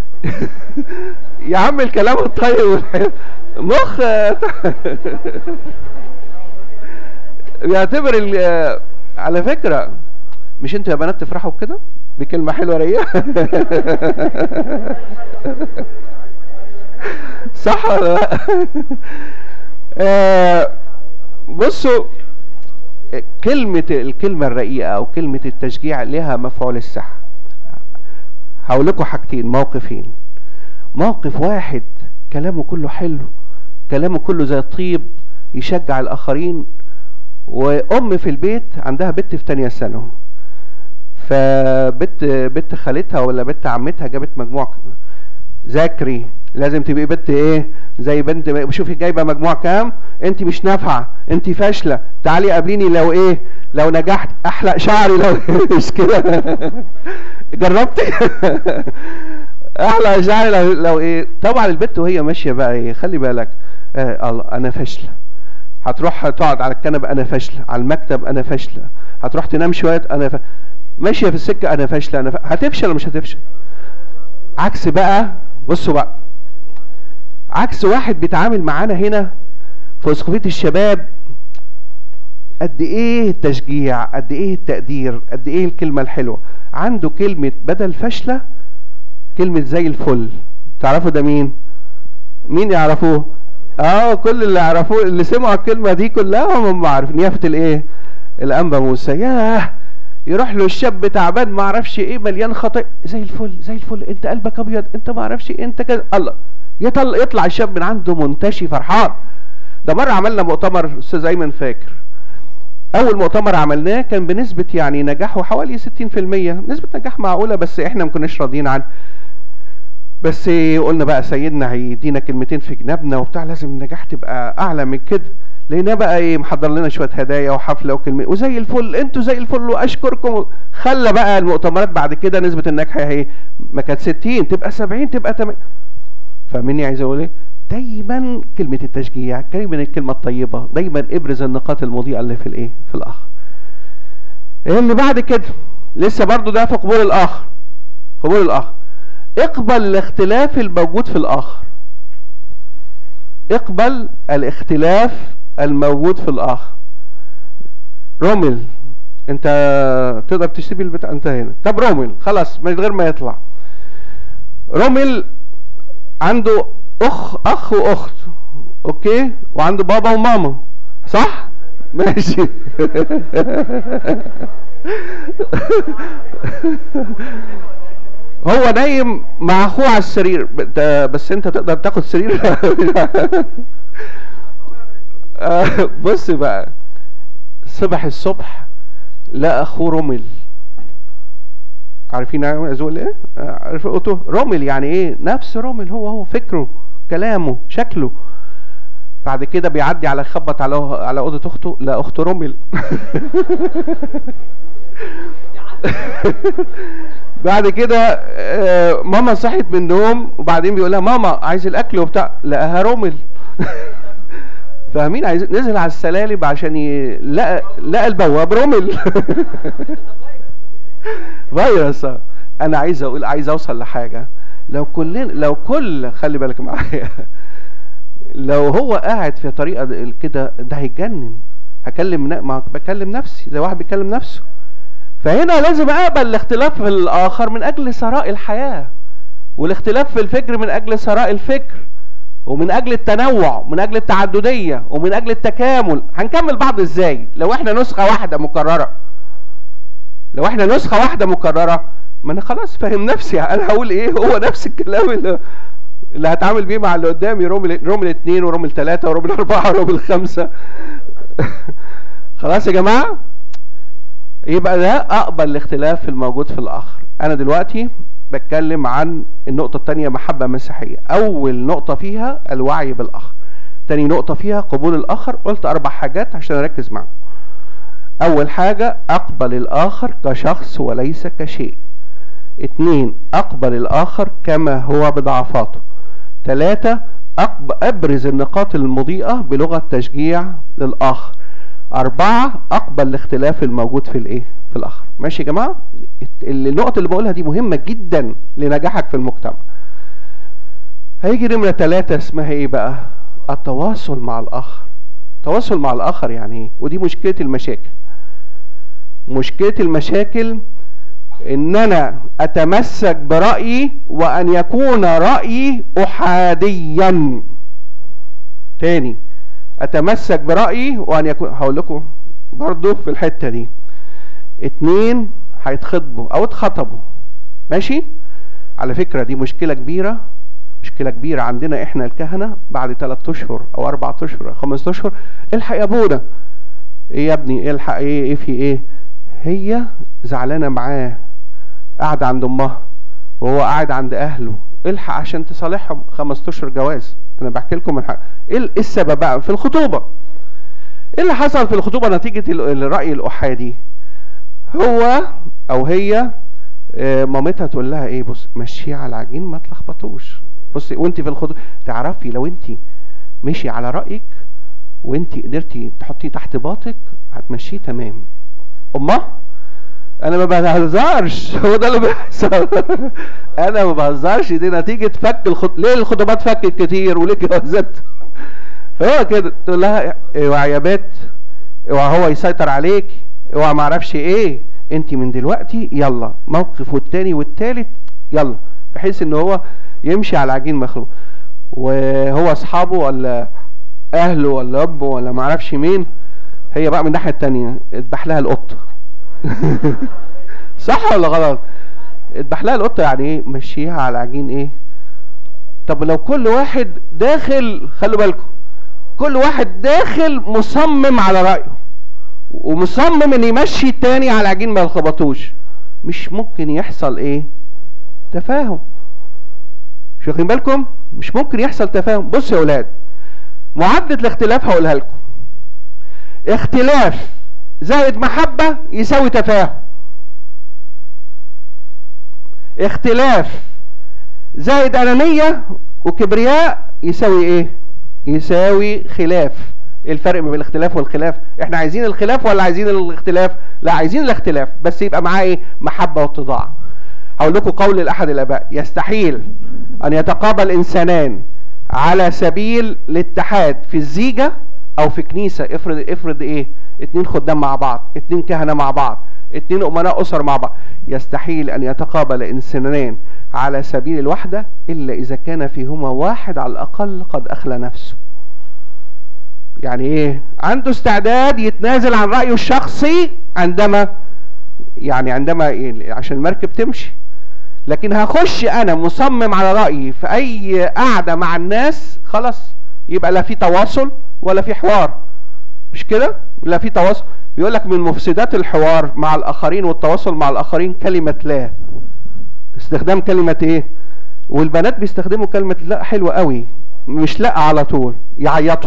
يا عم الكلام الطيب والحلو مخ بيعتبر على فكره مش انتوا يا بنات تفرحوا بكده بكلمه حلوه رقيقه صح ولا لا آه بصوا كلمة الكلمة الرقيقة أو كلمة التشجيع لها مفعول السح هقول لكم حاجتين موقفين موقف واحد كلامه كله حلو كلامه كله زي الطيب يشجع الآخرين وأم في البيت عندها بنت في تانية ثانوي فبنت بنت خالتها ولا بنت عمتها جابت مجموع ذاكري لازم تبقي بنت ايه زي بنت شوفي جايبه مجموع كام انت مش نافعه انت فاشله تعالي قابليني لو ايه لو نجحت احلق شعري لو مش كده جربتي احلق شعري لو, لو ايه طبعا البنت وهي ماشيه بقى ايه خلي بالك آه الله انا فاشله هتروح تقعد على الكنبه انا فاشله على المكتب انا فاشله هتروح تنام شويه انا ف... ماشيه في السكه انا فاشله انا ف... هتفشل ولا مش هتفشل عكس بقى بصوا بقى عكس واحد بيتعامل معانا هنا في اسقفيه الشباب قد ايه التشجيع قد ايه التقدير قد ايه الكلمه الحلوه عنده كلمه بدل فاشله كلمه زي الفل تعرفوا ده مين مين يعرفوه اه كل اللي يعرفوه اللي سمعوا الكلمه دي كلها هم عارفين يافه الايه الانبا موسى ياه يروح له الشاب تعبان ما اعرفش ايه مليان خطأ زي الفل زي الفل انت قلبك ابيض انت ما اعرفش ايه انت كذا الله يطلع يطلع الشاب من عنده منتشي فرحان ده مره عملنا مؤتمر استاذ ايمن فاكر اول مؤتمر عملناه كان بنسبه يعني نجاحه حوالي 60% نسبه نجاح معقوله بس احنا ما كناش راضيين عنه بس قلنا بقى سيدنا هيدينا كلمتين في جنابنا وبتاع لازم النجاح تبقى اعلى من كده لقيناه بقى ايه محضر لنا شويه هدايا وحفله وكلمه وزي الفل انتوا زي الفل واشكركم خلى بقى المؤتمرات بعد كده نسبه النجاح ايه ما كانت 60 تبقى 70 تبقى 80 فاهمني عايز اقول ايه دايما كلمه التشجيع دايما الكلمه الطيبه دايما ابرز النقاط المضيئه اللي في الايه في الاخر اللي بعد كده لسه برضو ده في قبول الاخر قبول الاخر اقبل الاختلاف الموجود في الاخر اقبل الاختلاف الموجود في الاخر رومل انت تقدر تسيب البتاع انت هنا طب رومل خلاص من غير ما يطلع رومل عنده اخ اخ واخت اوكي وعنده بابا وماما صح ماشي هو نايم مع اخوه على السرير بس انت تقدر تاخد سرير بص بقى صبح الصبح لقى اخوه رمل عارفين عايز اقول ايه عارف قلته رمل يعني ايه نفس رمل هو هو فكره كلامه شكله بعد كده بيعدي على خبط على على اوضه اخته لا اخته رمل بعد كده ماما صحت من النوم وبعدين بيقول لها ماما عايز الاكل وبتاع لقاها رمل فاهمين عايز نزل على السلالم عشان ي... لقى لقى البواب رمل فيروس انا عايز اقول عايز اوصل لحاجه لو كلنا لو كل خلي بالك معايا لو هو قاعد في طريقه كده ده هيتجنن هكلم ما بكلم نفسي زي واحد بيكلم نفسه فهنا لازم اقبل الاختلاف في الاخر من اجل ثراء الحياه والاختلاف في الفكر من اجل ثراء الفكر ومن اجل التنوع ومن اجل التعدديه ومن اجل التكامل هنكمل بعض ازاي لو احنا نسخه واحده مكرره لو احنا نسخه واحده مكرره ما انا خلاص فاهم نفسي انا هقول ايه هو نفس الكلام اللي اللي هتعامل بيه مع اللي قدامي روم روم الاثنين وروم الثلاثه وروم الاربعه وروم الخمسه خلاص يا جماعه يبقى ده اقبل الاختلاف الموجود في الاخر انا دلوقتي بتكلم عن النقطه الثانيه محبه مسيحيه اول نقطه فيها الوعي بالاخر تاني نقطه فيها قبول الاخر قلت اربع حاجات عشان اركز معاهم اول حاجه اقبل الاخر كشخص وليس كشيء اتنين اقبل الاخر كما هو بضعفاته ثلاثة ابرز النقاط المضيئة بلغة تشجيع للاخر أربعة أقبل الاختلاف الموجود في الإيه؟ في الآخر. ماشي يا جماعة؟ النقطة اللي بقولها دي مهمة جدا لنجاحك في المجتمع. هيجي نمرة ثلاثة اسمها إيه بقى؟ التواصل مع الآخر. التواصل مع الآخر يعني إيه؟ ودي مشكلة المشاكل. مشكلة المشاكل إن أنا أتمسك برأيي وأن يكون رأيي أحاديا. تاني اتمسك برايي وان يكون هقول لكم برضو في الحته دي اتنين هيتخطبوا او اتخطبوا ماشي على فكره دي مشكله كبيره مشكله كبيره عندنا احنا الكهنه بعد 3 اشهر او 4 اشهر او 5 اشهر الحق يا ابونا ايه يا ابني الحق ايه ايه في ايه هي زعلانه معاه قاعده عند امها وهو قاعد عند اهله الحق عشان تصالحهم 5 اشهر جواز انا بحكي لكم من حاجه ايه السبب بقى في الخطوبه ايه اللي حصل في الخطوبه نتيجه الراي الاحادي هو او هي مامتها تقول لها ايه بص مشيه على العجين ما تلخبطوش بصي وانت في الخطوبه تعرفي لو انت مشي على رايك وانت قدرتي تحطيه تحت باطك هتمشيه تمام امه انا ما بهزرش هو ده اللي بيحصل انا ما بهزرش دي نتيجه فك الخط... ليه الخطوبات فكت كتير وليه جوازات هو كده تقول لها اوعى يا بت اوعى هو يسيطر عليك اوعى ما اعرفش ايه انت من دلوقتي يلا موقف والتاني والتالت يلا بحيث ان هو يمشي على عجين مخلوق وهو اصحابه ولا اهله ولا ابه ولا ما اعرفش مين هي بقى من الناحيه التانيه اذبح لها القطه صح ولا غلط اذبح لها القطه يعني ايه مشيها على عجين ايه طب لو كل واحد داخل خلوا بالكم كل واحد داخل مصمم على رايه ومصمم ان يمشي التاني على عجين ما يخبطوش مش ممكن يحصل ايه تفاهم مش واخدين بالكم مش ممكن يحصل تفاهم بصوا يا اولاد معادله الاختلاف هقولها لكم اختلاف زائد محبة يساوي تفاهم اختلاف زائد أنانية وكبرياء يساوي ايه يساوي خلاف ايه الفرق بين الاختلاف والخلاف احنا عايزين الخلاف ولا عايزين الاختلاف لا عايزين الاختلاف بس يبقى معاه ايه محبة واتضاع هقول لكم قول لأحد الآباء يستحيل أن يتقابل إنسانان على سبيل الاتحاد في الزيجة أو في كنيسة افرض افرض إيه اتنين خدام مع بعض اتنين كهنة مع بعض اتنين أمناء أسر مع بعض يستحيل أن يتقابل إنسانان على سبيل الوحدة إلا إذا كان فيهما واحد على الأقل قد أخلى نفسه يعني إيه عنده استعداد يتنازل عن رأيه الشخصي عندما يعني عندما إيه؟ عشان المركب تمشي لكن هخش أنا مصمم على رأيي في أي قعدة مع الناس خلاص يبقى لا في تواصل ولا في حوار مش كده لا في تواصل بيقول لك من مفسدات الحوار مع الاخرين والتواصل مع الاخرين كلمه لا استخدام كلمه ايه والبنات بيستخدموا كلمه لا حلوه قوي مش لا على طول يعيطوا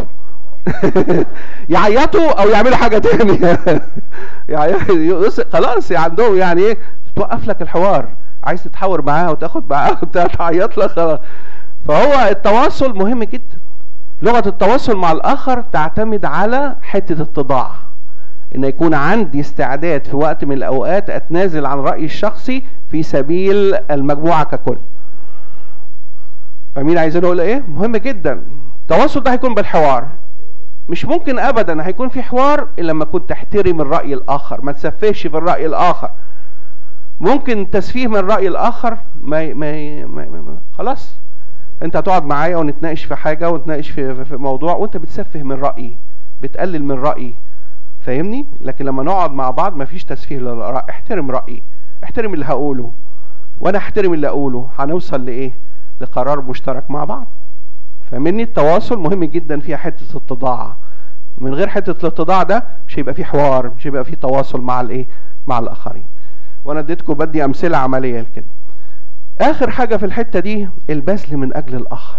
يعيطوا او يعملوا حاجه تانية يعني خلاص عندهم يعني ايه توقف لك الحوار عايز تتحاور معاها وتاخد معاها وتعيط لك خلاص فهو التواصل مهم جدا لغة التواصل مع الآخر تعتمد على حتة اتضاع إن يكون عندي استعداد في وقت من الأوقات أتنازل عن رأيي الشخصي في سبيل المجموعة ككل فمين عايزين اقول ايه مهم جدا التواصل ده هيكون بالحوار مش ممكن ابدا هيكون في حوار الا لما كنت تحترم الراي الاخر ما تسفهش في الراي الاخر ممكن تسفيه من الراي الاخر ما, ما, ما, ما, ما خلاص انت هتقعد معايا ونتناقش في حاجه ونتناقش في, في موضوع وانت بتسفه من رايي بتقلل من رايي فاهمني لكن لما نقعد مع بعض مفيش تسفيه للراي احترم رايي احترم اللي هقوله وانا احترم اللي اقوله هنوصل لايه لقرار مشترك مع بعض فاهمني التواصل مهم جدا فيها حته التضاع من غير حته الاتضاع ده مش هيبقى في حوار مش هيبقى في تواصل مع الايه مع الاخرين وانا اديتكم بدي امثله عمليه لكده اخر حاجه في الحته دي البذل من اجل الاخر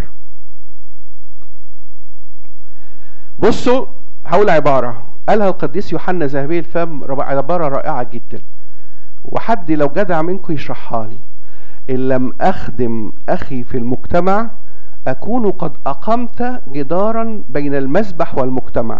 بصوا هقول عباره قالها القديس يوحنا ذهبي الفم عباره رائعه جدا وحد لو جدع منكم يشرحها لي ان لم اخدم اخي في المجتمع اكون قد اقمت جدارا بين المسبح والمجتمع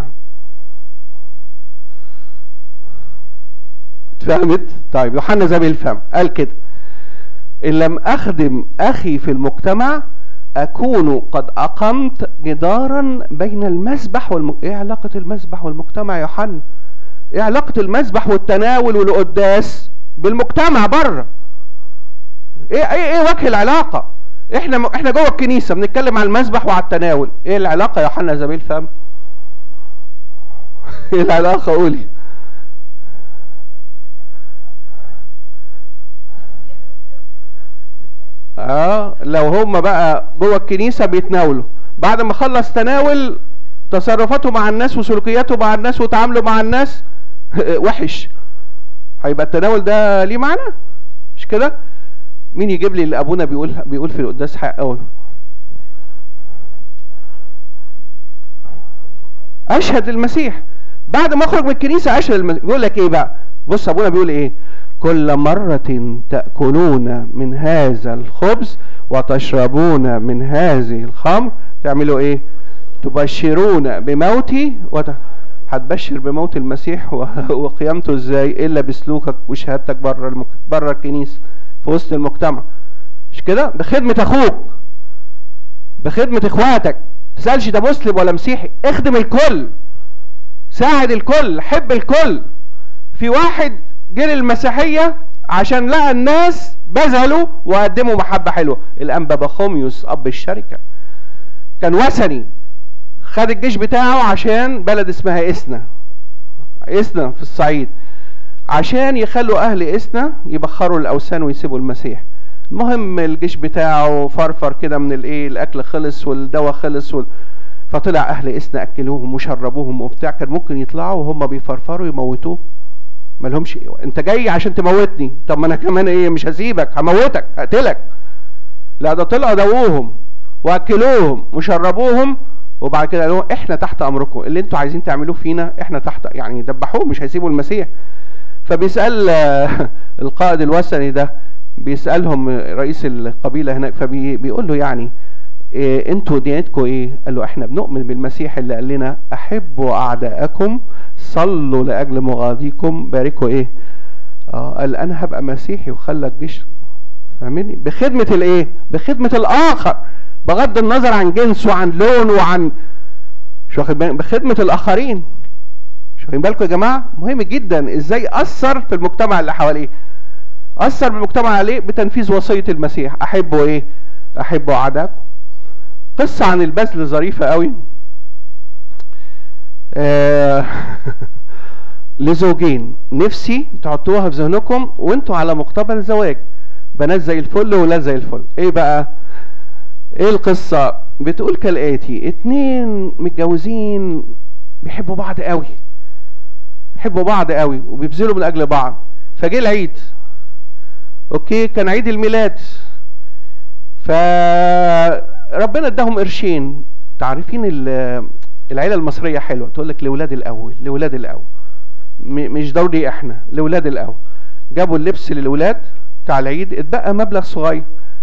اتفهمت طيب يوحنا ذهبي الفم قال كده ان لم اخدم اخي في المجتمع اكون قد اقمت جدارا بين المسبح والم... ايه علاقه المسبح والمجتمع يا يوحنا ايه علاقه المسبح والتناول والقداس بالمجتمع بره ايه ايه ايه وجه العلاقه احنا م... احنا جوه الكنيسه بنتكلم على المسبح وعلى التناول ايه العلاقه يا يوحنا زميل فهم ايه العلاقه قولي اه لو هم بقى جوه الكنيسه بيتناولوا بعد ما خلص تناول تصرفاته مع الناس وسلوكياته مع الناس وتعامله مع الناس وحش هيبقى التناول ده ليه معنى مش كده مين يجيب لي اللي ابونا بيقول بيقول في القداس حق أول. اشهد المسيح بعد ما اخرج من الكنيسه اشهد المسيح بيقول لك ايه بقى بص ابونا بيقول ايه كل مرة تأكلون من هذا الخبز وتشربون من هذه الخمر تعملوا ايه تبشرون بموتي وت... هتبشر بموت المسيح وقيامته ازاي الا بسلوكك وشهادتك بره المك... بره الكنيسه في وسط المجتمع مش كده بخدمه اخوك بخدمه اخواتك تسالش ده مسلم ولا مسيحي اخدم الكل ساعد الكل حب الكل في واحد جه للمسيحيه عشان لقى الناس بذلوا وقدموا محبه حلوه الانبا بخوميوس اب الشركه كان وثني خد الجيش بتاعه عشان بلد اسمها اسنا اسنا في الصعيد عشان يخلوا اهل اسنا يبخروا الاوثان ويسيبوا المسيح المهم الجيش بتاعه فرفر كده من الايه الاكل خلص والدواء خلص وال... فطلع اهل اسنا اكلوهم وشربوهم وبتاع كان ممكن يطلعوا وهم بيفرفروا يموتوه ما لهمش انت جاي عشان تموتني طب ما انا كمان ايه مش هسيبك هموتك هقتلك لا ده طلعوا دووهم واكلوهم وشربوهم وبعد كده قالوا احنا تحت امركم اللي انتوا عايزين تعملوه فينا احنا تحت يعني دبحوه مش هيسيبوا المسيح فبيسال القائد الوثني ده بيسالهم رئيس القبيله هناك فبيقول له يعني إيه انتوا ديانتكم ايه قال له احنا بنؤمن بالمسيح اللي قال لنا احبوا اعداءكم صلوا لاجل مغاضيكم باركوا ايه اه قال انا هبقى مسيحي وخلى الجيش فاهمني بخدمه الايه بخدمه الاخر بغض النظر عن جنسه وعن لونه وعن مش واخد بخدمه الاخرين مش واخدين بالكم يا جماعه مهم جدا ازاي اثر في المجتمع اللي حواليه اثر بالمجتمع عليه بتنفيذ وصيه المسيح احبوا ايه احبوا اعداءكم قصه عن البذل ظريفه قوي آه لزوجين نفسي تحطوها في ذهنكم وانتوا على مقتبل الزواج بنات زي الفل وولاد زي الفل ايه بقى ايه القصة بتقول كالاتي اتنين متجوزين بيحبوا بعض قوي بيحبوا بعض قوي وبيبذلوا من اجل بعض فجه العيد اوكي كان عيد الميلاد فربنا اداهم قرشين تعرفين العيله المصريه حلوه تقول لك لاولاد الاول لاولاد الاول مش ضروري احنا لاولاد الاول جابوا اللبس للاولاد بتاع العيد اتبقى مبلغ صغير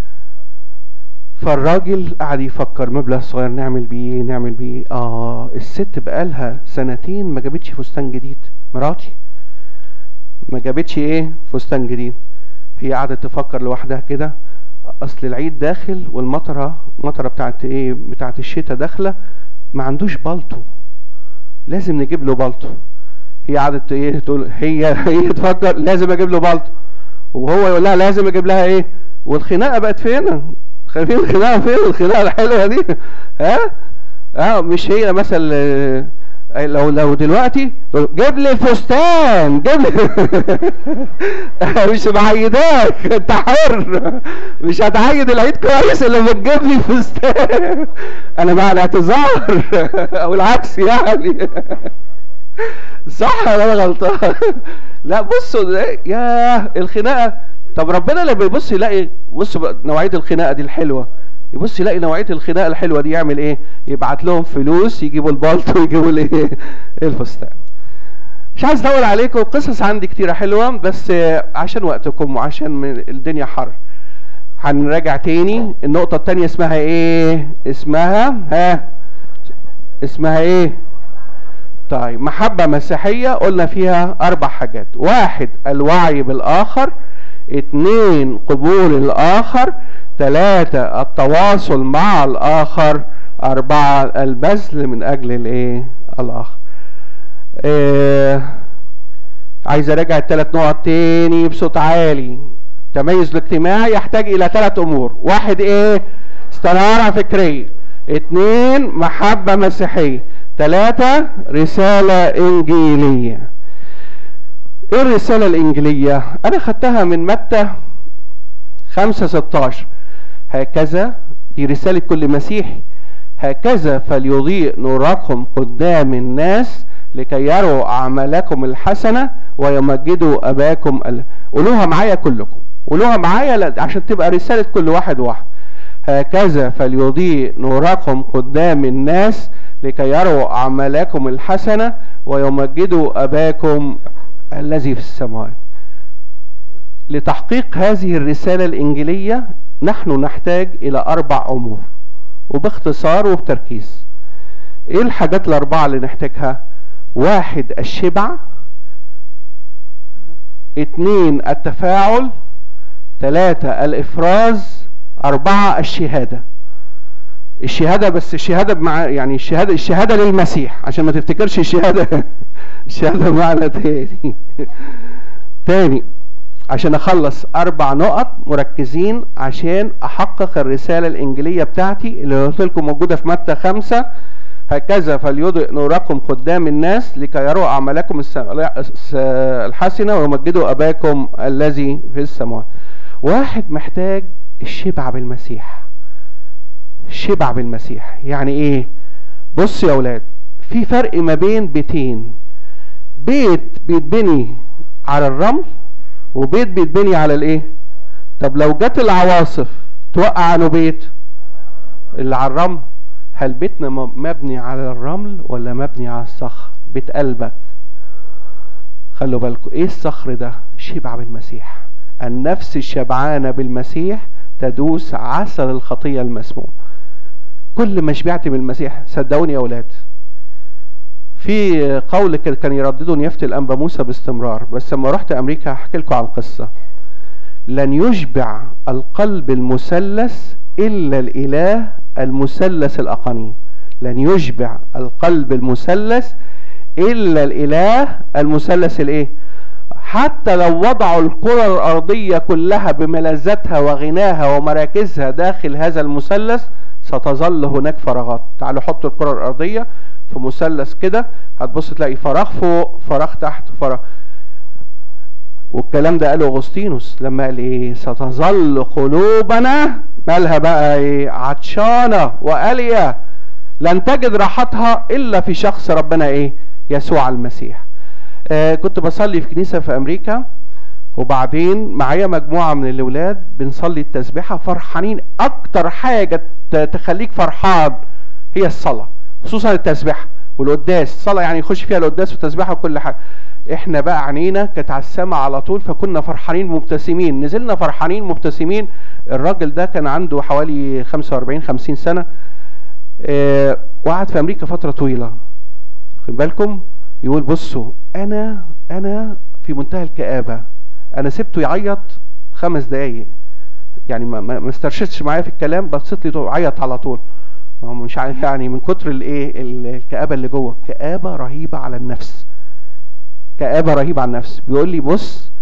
فالراجل قعد يفكر مبلغ صغير نعمل بيه نعمل بيه اه الست بقالها سنتين ما جابتش فستان جديد مراتي ما جابتش ايه فستان جديد هي قعدت تفكر لوحدها كده اصل العيد داخل والمطره المطره بتاعت ايه بتاعت الشتاء داخله ما عندوش بالطو لازم نجيب له بالطو هي قعدت ايه تقول هي هي تفكر لازم اجيب له بالطو وهو يقول لها لازم اجيب لها ايه والخناقه بقت فين خايفين الخناقه فين الخناقه الحلوه دي ها اه مش هي مثلا آه، لو لو دلوقتي جيب لي فستان جيب لي مش معيداك انت حر مش هتعيد العيد كويس الا لما تجيب لي فستان انا مع الاعتذار او العكس يعني صح ولا انا غلطان لا بصوا ده- يا الخناقه طب ربنا لما يبص يلاقي بص بقى نوعيه الخناقه دي الحلوه يبص يلاقي نوعيه الخناقه الحلوه دي يعمل ايه يبعت لهم فلوس يجيبوا البلطو ويجيبوا الايه الفستان مش عايز اطول عليكم قصص عندي كتيره حلوه بس آه، عشان وقتكم وعشان من- الدنيا حر هنراجع تاني النقطه التانية اسمها ايه اسمها ها اسمها ايه طيب محبة مسيحية قلنا فيها أربع حاجات واحد الوعي بالآخر اتنين قبول الآخر تلاتة التواصل مع الآخر أربعة البذل من أجل الإيه الآخر إيه عايز أراجع التلات نقط تاني بصوت عالي التميز الاجتماعي يحتاج إلى ثلاث أمور واحد إيه استنارة فكرية اتنين محبة مسيحية تلاتة رسالة إنجيلية إيه الرسالة الإنجيلية؟ أنا خدتها من متى خمسة ستاشر هكذا دي رسالة كل مسيحي هكذا فليضيء نوركم قدام الناس لكي يروا أعمالكم الحسنة ويمجدوا أباكم ال... قولوها معايا كلكم قولوها معايا لا- عشان تبقى رسالة كل واحد واحد هكذا فليضيء نوركم قدام الناس لكي يروا أعمالكم الحسنة ويمجدوا أباكم الذي في السماوات لتحقيق هذه الرسالة الإنجيلية نحن نحتاج إلى أربع أمور وباختصار وبتركيز إيه الحاجات الأربعة اللي نحتاجها واحد الشبع اتنين التفاعل ثلاثة الإفراز أربعة الشهادة الشهادة بس الشهادة بمع يعني الشهادة الشهادة للمسيح عشان ما تفتكرش الشهادة الشهادة بمعنى تاني تاني عشان اخلص اربع نقط مركزين عشان احقق الرسالة الانجيلية بتاعتي اللي قلت لكم موجودة في متى خمسة هكذا فليضئ نوركم قدام الناس لكي يروا اعمالكم الس- الس- الحسنة ويمجدوا اباكم الذي في السماوات واحد محتاج الشبع بالمسيح الشبع بالمسيح يعني ايه بص يا اولاد في فرق ما بين بيتين بيت بيتبني على الرمل وبيت بيتبني على الايه طب لو جت العواصف توقع عنه بيت اللي على الرمل هل بيتنا م- مبني على الرمل ولا مبني على الصخر بيت قلبك خلوا بالكم ايه الصخر ده شبع بالمسيح النفس الشبعانة بالمسيح تدوس عسل الخطية المسموم كل ما شبعت بالمسيح صدقوني يا اولاد في قول كده كان يردده نيافة الأنبا موسى باستمرار بس لما رحت أمريكا هحكي لكم على القصة لن يشبع القلب المثلث إلا الإله المثلث الأقانيم لن يشبع القلب المثلث إلا الإله المثلث الإيه حتى لو وضعوا الكرة الأرضية كلها بملذاتها وغناها ومراكزها داخل هذا المثلث ستظل هناك فراغات تعالوا حطوا الكرة الأرضية في مثلث كده هتبص تلاقي فراغ فوق فراغ تحت فراغ والكلام ده قاله اغسطينوس لما قال ايه ستظل قلوبنا مالها بقى ايه عطشانه واليه لن تجد راحتها الا في شخص ربنا ايه يسوع المسيح آه كنت بصلي في كنيسه في امريكا وبعدين معايا مجموعه من الاولاد بنصلي التسبيحه فرحانين اكتر حاجه ت- تخليك فرحان هي الصلاه خصوصا التسبيحه والقداس الصلاه يعني يخش فيها القداس والتسبيحه وكل حاجه احنا بقى عينينا كانت على السما على طول فكنا فرحانين مبتسمين نزلنا فرحانين مبتسمين الراجل ده كان عنده حوالي 45 50 سنه آه وقعد في امريكا فتره طويله خد بالكم يقول بصوا انا انا في منتهى الكآبة انا سبته يعيط خمس دقايق يعني ما ما ما استرشدش معايا في الكلام بصيت لي عيط على طول ما هو مش عارف يعني من كتر الايه ال- الكآبة اللي جوه كآبة رهيبة على النفس كآبة رهيبة على النفس بيقول لي بص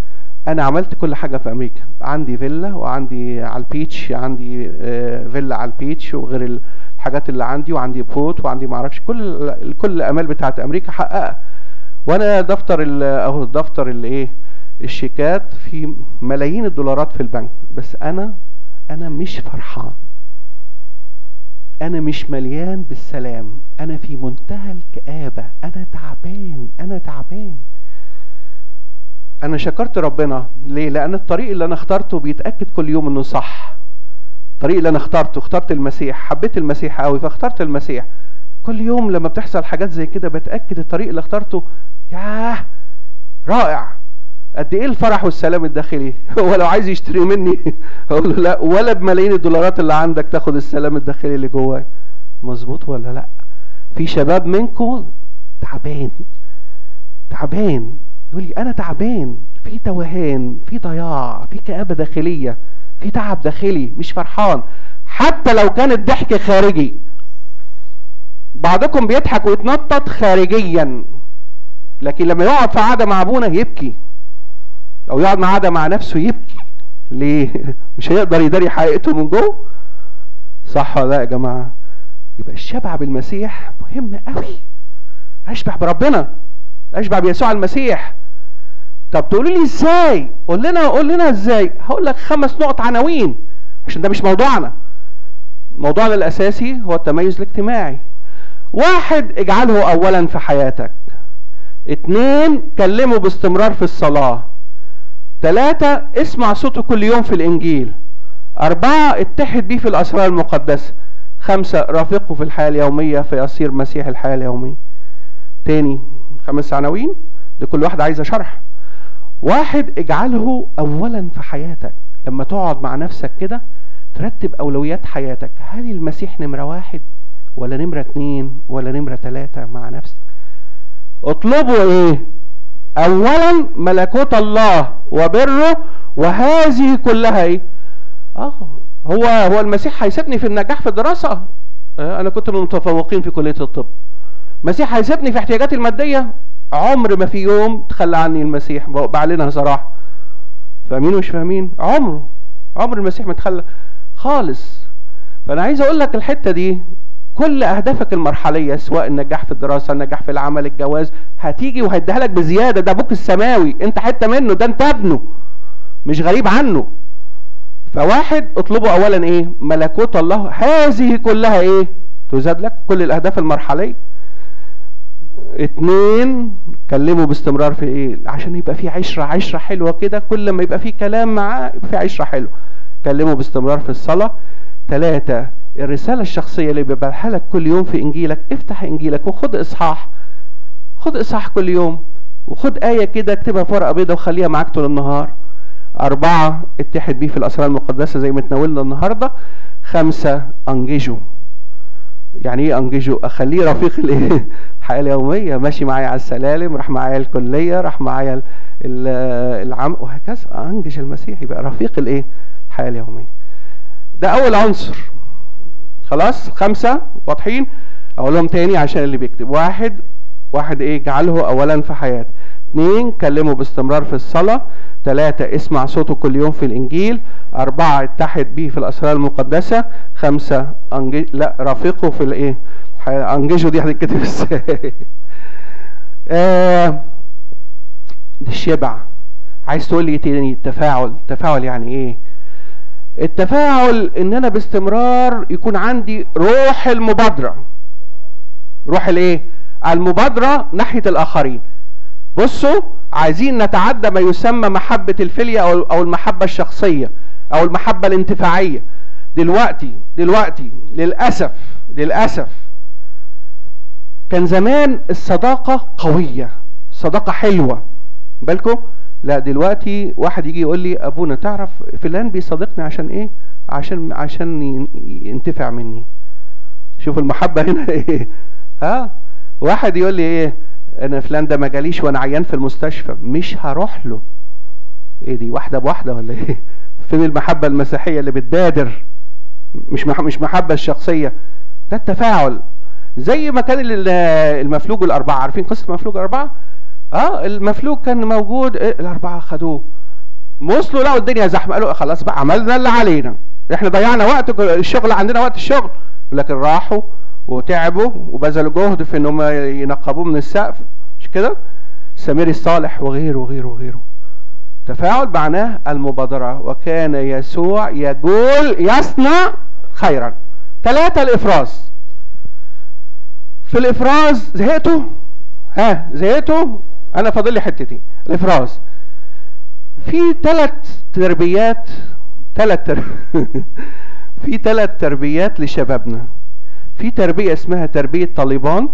انا عملت كل حاجه في امريكا عندي فيلا وعندي على البيتش عندي آه، فيلا على البيتش وغير الحاجات اللي عندي وعندي بوت وعندي ما اعرفش كل ال- كل الامال بتاعت امريكا حققها وانا دفتر ال- اهو دفتر الايه الشيكات في ملايين الدولارات في البنك بس انا انا مش فرحان انا مش مليان بالسلام انا في منتهى الكآبة انا تعبان انا تعبان انا شكرت ربنا ليه لان الطريق اللي انا اخترته بيتاكد كل يوم انه صح الطريق اللي انا اخترته اخترت المسيح حبيت المسيح قوي فاخترت المسيح كل يوم لما بتحصل حاجات زي كده بتاكد الطريق اللي اخترته ياه رائع قد ايه الفرح والسلام الداخلي هو لو عايز يشتري مني اقول له لا ولا بملايين الدولارات اللي عندك تاخد السلام الداخلي اللي جواك مظبوط ولا لا في شباب منكم تعبان تعبان يقول لي انا تعبان في توهان في ضياع في كآبة داخلية في تعب داخلي مش فرحان حتى لو كان الضحك خارجي بعضكم بيضحك ويتنطط خارجيا لكن لما يقعد في قعده مع ابونا يبكي او يقعد مع قعده مع نفسه يبكي ليه مش هيقدر يداري حقيقته من جوه صح ولا لا يا جماعه يبقى الشبع بالمسيح مهم قوي اشبع بربنا اشبع بيسوع المسيح طب تقولوا لي ازاي قول لنا قول لنا ازاي هقول لك خمس نقط عناوين عشان ده مش موضوعنا موضوعنا الاساسي هو التميز الاجتماعي واحد اجعله اولا في حياتك اتنين كلمه باستمرار في الصلاة تلاتة اسمع صوته كل يوم في الانجيل اربعة اتحد بيه في الاسرار المقدسة خمسة رافقه في الحياة اليومية فيصير مسيح الحياة اليومية تاني خمس عناوين لكل واحد عايزة شرح واحد اجعله اولا في حياتك لما تقعد مع نفسك كده ترتب اولويات حياتك هل المسيح نمرة واحد ولا نمرة اتنين ولا نمرة تلاتة مع نفسك اطلبوا ايه اولا ملكوت الله وبره وهذه كلها ايه اه هو هو المسيح هيسيبني في النجاح في الدراسة آه انا كنت من المتفوقين في كلية الطب المسيح هيسيبني في احتياجاتي المادية عمر ما في يوم تخلى عني المسيح بعلنها صراحة فاهمين ومش فاهمين عمره عمر المسيح ما تخلى خالص فانا عايز اقول لك الحتة دي كل اهدافك المرحليه سواء النجاح في الدراسه النجاح في العمل الجواز هتيجي وهيديها لك بزياده ده ابوك السماوي انت حته منه ده انت ابنه مش غريب عنه فواحد اطلبوا اولا ايه ملكوت الله هذه كلها ايه تزاد لك كل الاهداف المرحليه اتنين كلمه باستمرار في ايه عشان يبقى في عشرة عشرة حلوة كده كل ما يبقى في كلام معاه يبقى في عشرة حلوة كلمه باستمرار في الصلاة ثلاثة الرسالة الشخصية اللي بيبقى لك كل يوم في إنجيلك افتح إنجيلك وخد إصحاح خد إصحاح كل يوم وخد آية كده اكتبها في ورقة بيضاء وخليها معاك طول النهار أربعة اتحد بيه في الأسرار المقدسة زي ما اتناولنا النهاردة خمسة أنججه يعني ايه انججه اخليه رفيق الايه الحياه اليوميه ماشي معايا على السلالم راح معايا الكليه راح معايا العم وهكذا انجج المسيح يبقى رفيق الايه الحياه اليوميه ده اول عنصر خلاص خمسة واضحين اقولهم تاني عشان اللي بيكتب واحد واحد ايه اجعله اولا في حياتك اثنين كلمه باستمرار في الصلاة ثلاثة اسمع صوته كل يوم في الانجيل اربعة اتحد بيه في الاسرار المقدسة خمسة أنجي... لا رافقه في الايه انجزه دي هتتكتب ازاي آه الشبع عايز تقول لي تاني التفاعل التفاعل يعني ايه التفاعل ان انا باستمرار يكون عندي روح المبادرة روح الايه المبادرة ناحية الاخرين بصوا عايزين نتعدى ما يسمى محبة الفلية او او المحبة الشخصية او المحبة الانتفاعية دلوقتي دلوقتي للأسف للأسف كان زمان الصداقة قوية صداقة حلوة بالكم لا دلوقتي واحد يجي يقول لي ابونا تعرف فلان بيصادقني عشان ايه عشان عشان ينتفع مني شوف المحبة هنا ايه ها واحد يقول لي ايه انا فلان ده ما جاليش وانا عيان في المستشفى مش هروح له ايه دي واحدة بواحدة ولا ايه فين المحبة المسيحية اللي بتبادر مش مش محبة الشخصية ده التفاعل زي ما كان المفلوج الأربعة عارفين قصة المفلوج الأربعة اه المفلوج كان موجود إيه الأربعة خدوه وصلوا لقوا الدنيا زحمه قالوا خلاص بقى عملنا اللي علينا احنا ضيعنا وقت الشغل عندنا وقت الشغل لكن راحوا وتعبوا وبذلوا جهد في انهم ينقبوه من السقف مش كده سمير الصالح وغيره وغيره وغيره تفاعل معناه المبادرة وكان يسوع يقول يصنع خيرا ثلاثة الإفراز في الإفراز زهقتوا ها زهقتوا أنا فاضل لي حتتين الإفراز في ثلاث تربيات ثلاث تر... في ثلاث تربيات لشبابنا في تربية اسمها تربية طالبان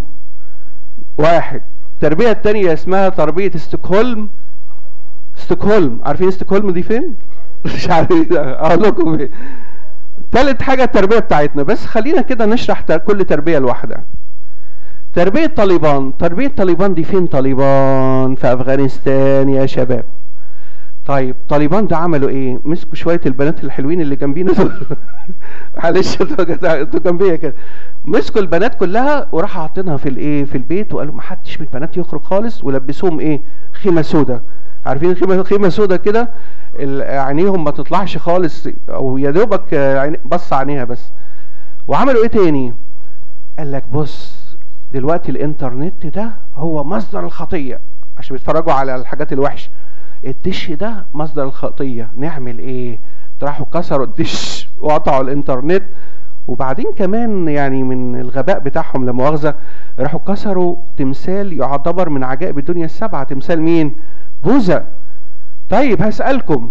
واحد التربية التانية اسمها تربية ستوكهولم ستوكهولم عارفين ستوكهولم دي فين؟ مش عارف اقول لكم ايه تالت حاجة التربية بتاعتنا بس خلينا كده نشرح كل تربية لوحدها تربية طالبان تربية طالبان دي فين طالبان في افغانستان يا شباب طيب طالبان ده عملوا ايه مسكوا شويه البنات الحلوين اللي جنبينا دول معلش انتوا جنبيا كده مسكوا البنات كلها وراحوا حاطينها في الايه في البيت وقالوا ما حدش من البنات يخرج خالص ولبسوهم ايه خيمه سودا عارفين خيمه خيمه سودا كده عينيهم ما تطلعش خالص او يا دوبك بص عينيها بس وعملوا ايه تاني قال لك بص دلوقتي الانترنت ده هو مصدر الخطيه عشان بيتفرجوا على الحاجات الوحشه الدش ده مصدر الخطيه نعمل ايه راحوا كسروا الدش وقطعوا الانترنت وبعدين كمان يعني من الغباء بتاعهم لا مؤاخذه راحوا كسروا تمثال يعتبر من عجائب الدنيا السبعه تمثال مين بوذا طيب هسالكم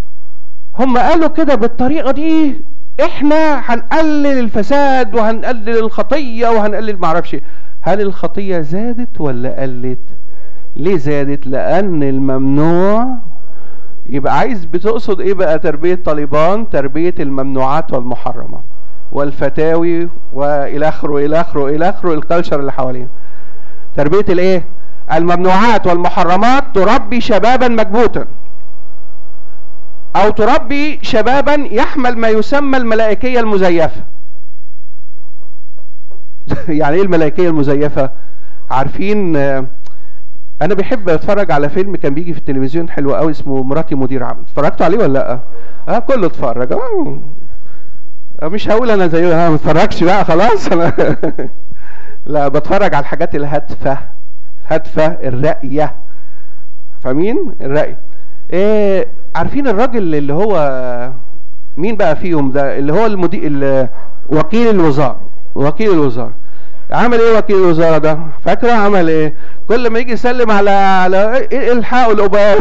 هم قالوا كده بالطريقه دي احنا هنقلل الفساد وهنقلل الخطيه وهنقلل معرفش هل الخطيه زادت ولا قلت ليه زادت لان الممنوع يبقى عايز بتقصد ايه بقى تربية طالبان تربية الممنوعات والمحرمات والفتاوي والى اخره الى اخره الى اخره الكالتشر اللي حوالينا تربية الايه الممنوعات والمحرمات تربي شبابا مكبوتا او تربي شبابا يحمل ما يسمى الملائكية المزيفة يعني ايه الملائكية المزيفة عارفين انا بحب اتفرج على فيلم كان بيجي في التلفزيون حلو قوي اسمه مراتي مدير عام اتفرجتوا عليه ولا لا اه كله اتفرج اه مش هقول انا زيه انا ما اتفرجش بقى خلاص انا لا بتفرج على الحاجات الهادفه الهادفه الراقيه فاهمين الراقي ايه عارفين الراجل اللي هو مين بقى فيهم ده اللي هو المدير وكيل الوزاره وكيل الوزاره عمل ايه وكيل الوزاره ده فاكره عمل ايه كل ما يجي يسلم على على إيه الحقوا الابواب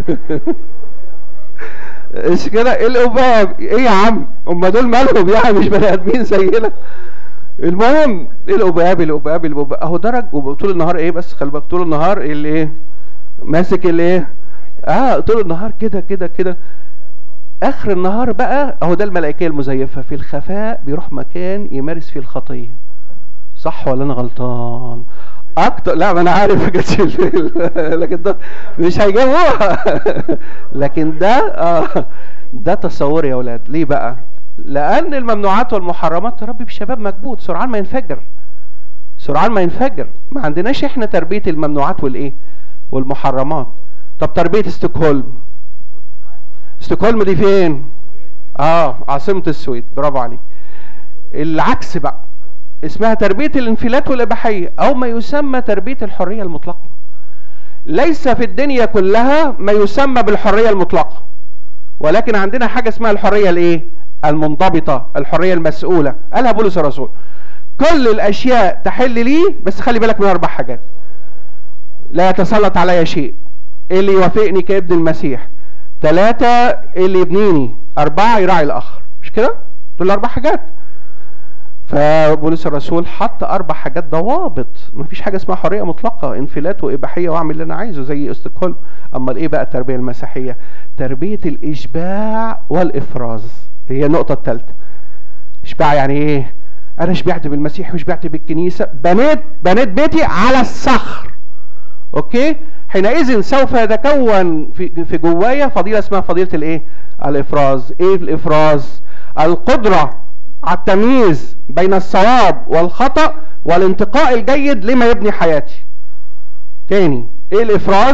ايش كده الابواب ايه يا عم هم دول مالهم يعني مش بني ادمين زينا المهم الابواب الابواب الابواب اهو درج وطول النهار ايه بس خلي بالك طول النهار اللي ايه ماسك الايه اه طول النهار كده كده كده اخر النهار بقى اهو ده الملائكيه المزيفه في الخفاء بيروح مكان يمارس فيه الخطيه صح ولا انا غلطان اكتر لا ما انا عارف جاتش لكن ده مش هيجيبوها لكن ده آه ده تصوري يا اولاد ليه بقى لان الممنوعات والمحرمات تربي بشباب مكبوت سرعان ما ينفجر سرعان ما ينفجر ما عندناش احنا تربيه الممنوعات والايه والمحرمات طب تربيه ستوكهولم ستوكهولم دي فين اه عاصمه السويد برافو عليك العكس بقى اسمها تربية الانفلات والإباحية أو ما يسمى تربية الحرية المطلقة ليس في الدنيا كلها ما يسمى بالحرية المطلقة ولكن عندنا حاجة اسمها الحرية الايه المنضبطة الحرية المسؤولة قالها بولس الرسول كل الأشياء تحل لي بس خلي بالك من أربع حاجات لا يتسلط علي شيء اللي يوافقني كابن المسيح ثلاثة اللي يبنيني أربعة يراعي الآخر مش كده؟ دول أربع حاجات فبولس الرسول حط اربع حاجات ضوابط مفيش حاجه اسمها حريه مطلقه انفلات واباحيه واعمل اللي انا عايزه زي استقلال امال ايه بقى التربيه المسيحيه تربيه الاشباع والافراز هي النقطه الثالثه اشباع يعني ايه انا شبعت بالمسيح وشبعت بالكنيسه بنيت بنيت بيتي على الصخر اوكي حينئذ سوف يتكون في في جوايا فضيله اسمها فضيله الايه الافراز ايه الافراز القدره على التمييز بين الصواب والخطأ والانتقاء الجيد لما يبني حياتي تاني ايه الافراز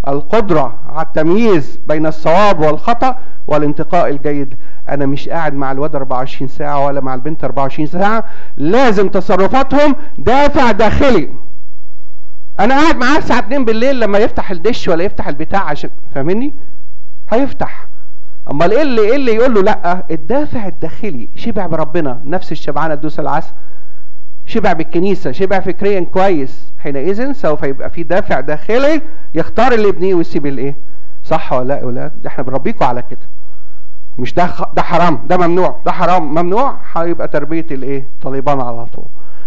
القدرة على التمييز بين الصواب والخطأ والانتقاء الجيد انا مش قاعد مع الواد 24 ساعة ولا مع البنت 24 ساعة لازم تصرفاتهم دافع داخلي انا قاعد معاه الساعة 2 بالليل لما يفتح الدش ولا يفتح البتاع عشان فاهمني هيفتح امال ايه اللي ايه اللي يقول له لا الدافع الداخلي شبع بربنا نفس الشبعانه تدوس العسل شبع بالكنيسه شبع فكريا كويس حينئذ سوف يبقى في دافع داخلي يختار اللي يبنيه ويسيب الايه صح ولا لا يا اولاد ده احنا بنربيكم على كده مش ده خ- ده حرام ده ممنوع ده حرام ممنوع هيبقى تربيه الايه طالبان على طول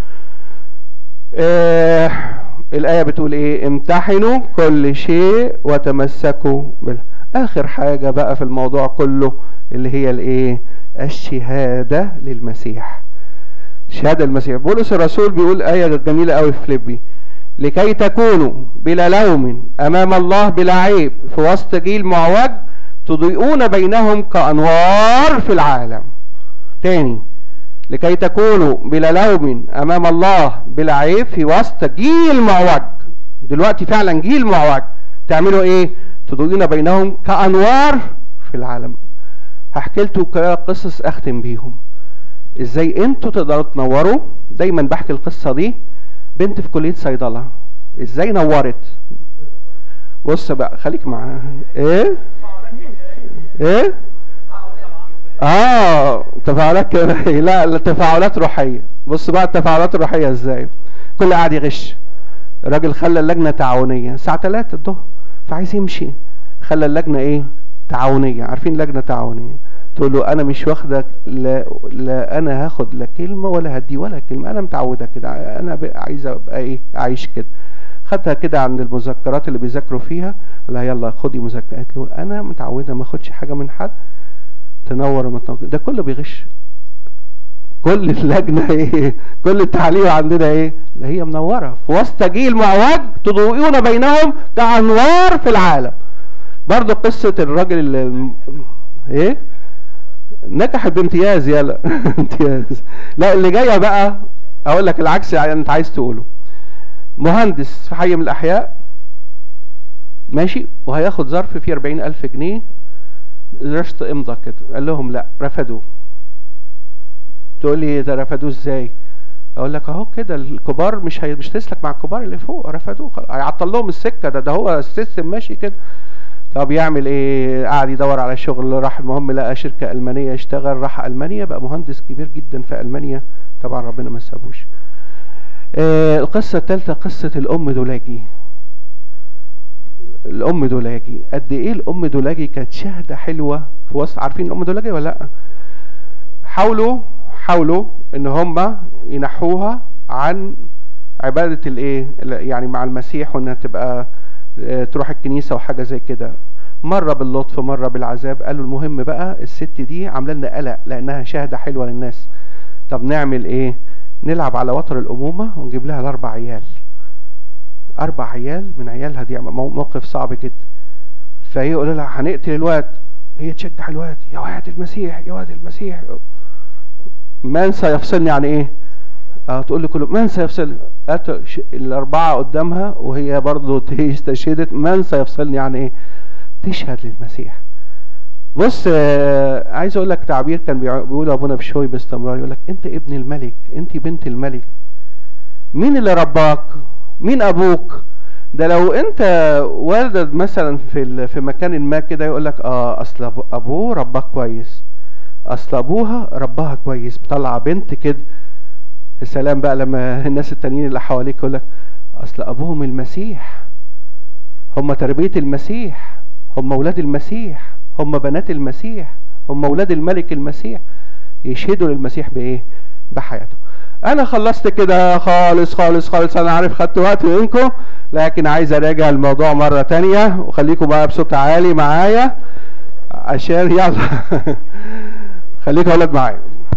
آه الآية بتقول إيه؟ امتحنوا كل شيء وتمسكوا به. آخر حاجة بقى في الموضوع كله اللي هي الإيه؟ الشهادة للمسيح. شهادة المسيح. بولس الرسول بيقول آية جميلة أوي في فيليبي. لكي تكونوا بلا لوم أمام الله بلا عيب في وسط جيل معوج تضيئون بينهم كأنوار في العالم. تاني لكي تكونوا بلا لوم امام الله بلا عيب في وسط جيل معوج دلوقتي فعلا جيل معوج تعملوا ايه تضوئون بينهم كانوار في العالم هحكي لكم كده قصص اختم بيهم ازاي انتوا تقدروا تنوروا دايما بحكي القصه دي بنت في كليه صيدله ازاي نورت بص بقى خليك معاها ايه ايه اه تفاعلات كيميائية لا لا تفاعلات روحية بص بقى التفاعلات الروحية ازاي كل قاعد يغش الراجل خلى اللجنة تعاونية الساعة 3 الظهر فعايز يمشي خلى اللجنة ايه تعاونية عارفين لجنة تعاونية تقول له انا مش واخدك لا, لا انا هاخد لا كلمة ولا هدي ولا كلمة انا متعودة كده انا ب- عايزة ابقى ايه اعيش كده خدها كده عند المذكرات اللي بيذاكروا فيها لا يلا خدي مذكرات قالت له انا متعودة ما اخدش حاجة من حد تنور وما تنور ده كله بيغش كل اللجنة ايه كل التعليم عندنا ايه لا هي منورة في وسط جيل معوج تضوئون بينهم كأنوار في العالم برضه قصة الراجل اللي ايه نجحت بامتياز يلا امتياز لا اللي جاية بقى اقول لك العكس يعني انت عايز تقوله مهندس في حي من الاحياء ماشي وهياخد ظرف فيه 40000 جنيه رشط امضى كده قال لهم لا رفضوه تقول لي ده رفضوه ازاي اقول لك اهو كده الكبار مش هي... مش تسلك مع الكبار اللي فوق رفضوه خلاص. هيعطل لهم السكه ده ده هو السيستم ماشي كده طب يعمل ايه قعد يدور على شغل راح المهم لقى شركه المانيه يشتغل راح المانيا بقى مهندس كبير جدا في المانيا طبعا ربنا ما سابوش آه القصه الثالثه قصه الام دولاجي الام دولاجي قد ايه الام دولاجي كانت شهاده حلوه في وسط عارفين الام دولاجي ولا لا حاولوا حاولوا ان هم ينحوها عن عباده الايه يعني مع المسيح وانها تبقى آه، تروح الكنيسه وحاجه زي كده مره باللطف مره بالعذاب قالوا المهم بقى الست دي عامله لنا قلق لانها شهاده حلوه للناس طب نعمل ايه نلعب على وتر الامومه ونجيب لها الاربع عيال اربع عيال من عيالها دي مو- موقف صعب جدا فهي يقول لها هنقتل الواد هي تشجع الواد يا واد المسيح يا واد المسيح من سيفصلني عن ايه اه تقول لي كله من سيفصلني قالت ش- الاربعه قدامها وهي برضه استشهدت من سيفصلني عن ايه تشهد للمسيح بص آه عايز اقول لك تعبير كان بيع- بيقوله ابونا بشوي باستمرار يقول لك انت ابن الملك انت بنت الملك مين اللي رباك مين ابوك ده لو انت والد مثلا في ال- في مكان ما كده يقول لك اه اصل أبو- ابوه رباك كويس اصل ابوها رباها كويس بطلع بنت كده السلام بقى لما الناس التانيين اللي حواليك يقول لك اصل ابوهم المسيح هم تربية المسيح هم اولاد المسيح هم بنات المسيح هم اولاد الملك المسيح يشهدوا للمسيح بايه بحياته انا خلصت كده خالص خالص خالص انا عارف خدت وقت منكم لكن عايز اراجع الموضوع مرة تانية وخليكم بقى بصوت عالي معايا عشان يلا خليكم اولاد معايا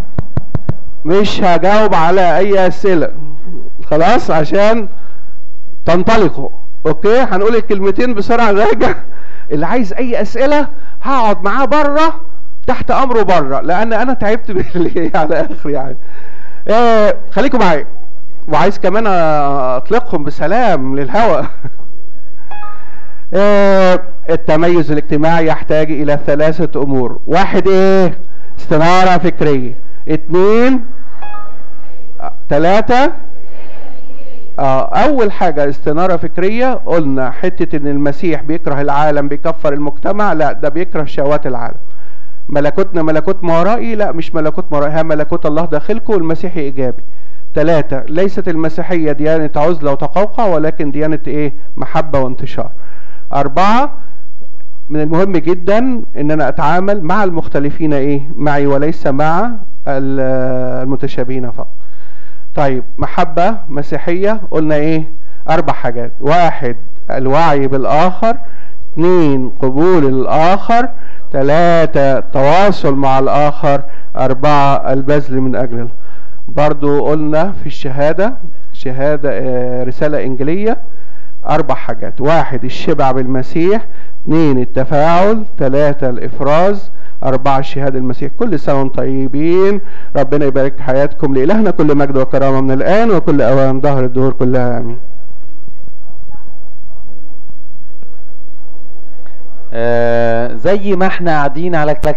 مش هجاوب على اي اسئلة خلاص عشان تنطلقوا اوكي هنقول الكلمتين بسرعة نراجع اللي عايز اي اسئلة هقعد معاه بره تحت امره بره لان انا تعبت باللي على اخر يعني آه خليكم معايا وعايز كمان اطلقهم بسلام للهواء آه، التميز الاجتماعي يحتاج الى ثلاثة امور واحد ايه استنارة فكرية اتنين آه، تلاتة آه اول حاجة استنارة فكرية قلنا حتة ان المسيح بيكره العالم بيكفر المجتمع لا ده بيكره شهوات العالم ملكوتنا ملكوت ما ورائي لا مش ملكوت ما ورائي ها ملكوت الله داخلكم والمسيحي ايجابي ثلاثة ليست المسيحية ديانة عزلة وتقوقع ولكن ديانة ايه محبة وانتشار أربعة من المهم جدا ان انا اتعامل مع المختلفين ايه معي وليس مع ال- المتشابهين فقط طيب محبة مسيحية قلنا ايه اربع حاجات واحد الوعي بالاخر اثنين قبول الاخر ثلاثة تواصل مع الاخر اربعة البذل من اجل الله برضو قلنا في الشهادة شهادة آه، رسالة انجيلية اربع حاجات واحد الشبع بالمسيح اثنين التفاعل ثلاثة الافراز أربعة الشهادة المسيح كل سنة وانتم طيبين ربنا يبارك حياتكم لإلهنا كل مجد وكرامة من الآن وكل أوان ظهر الدهور كلها آمين آه زي ما احنا قاعدين على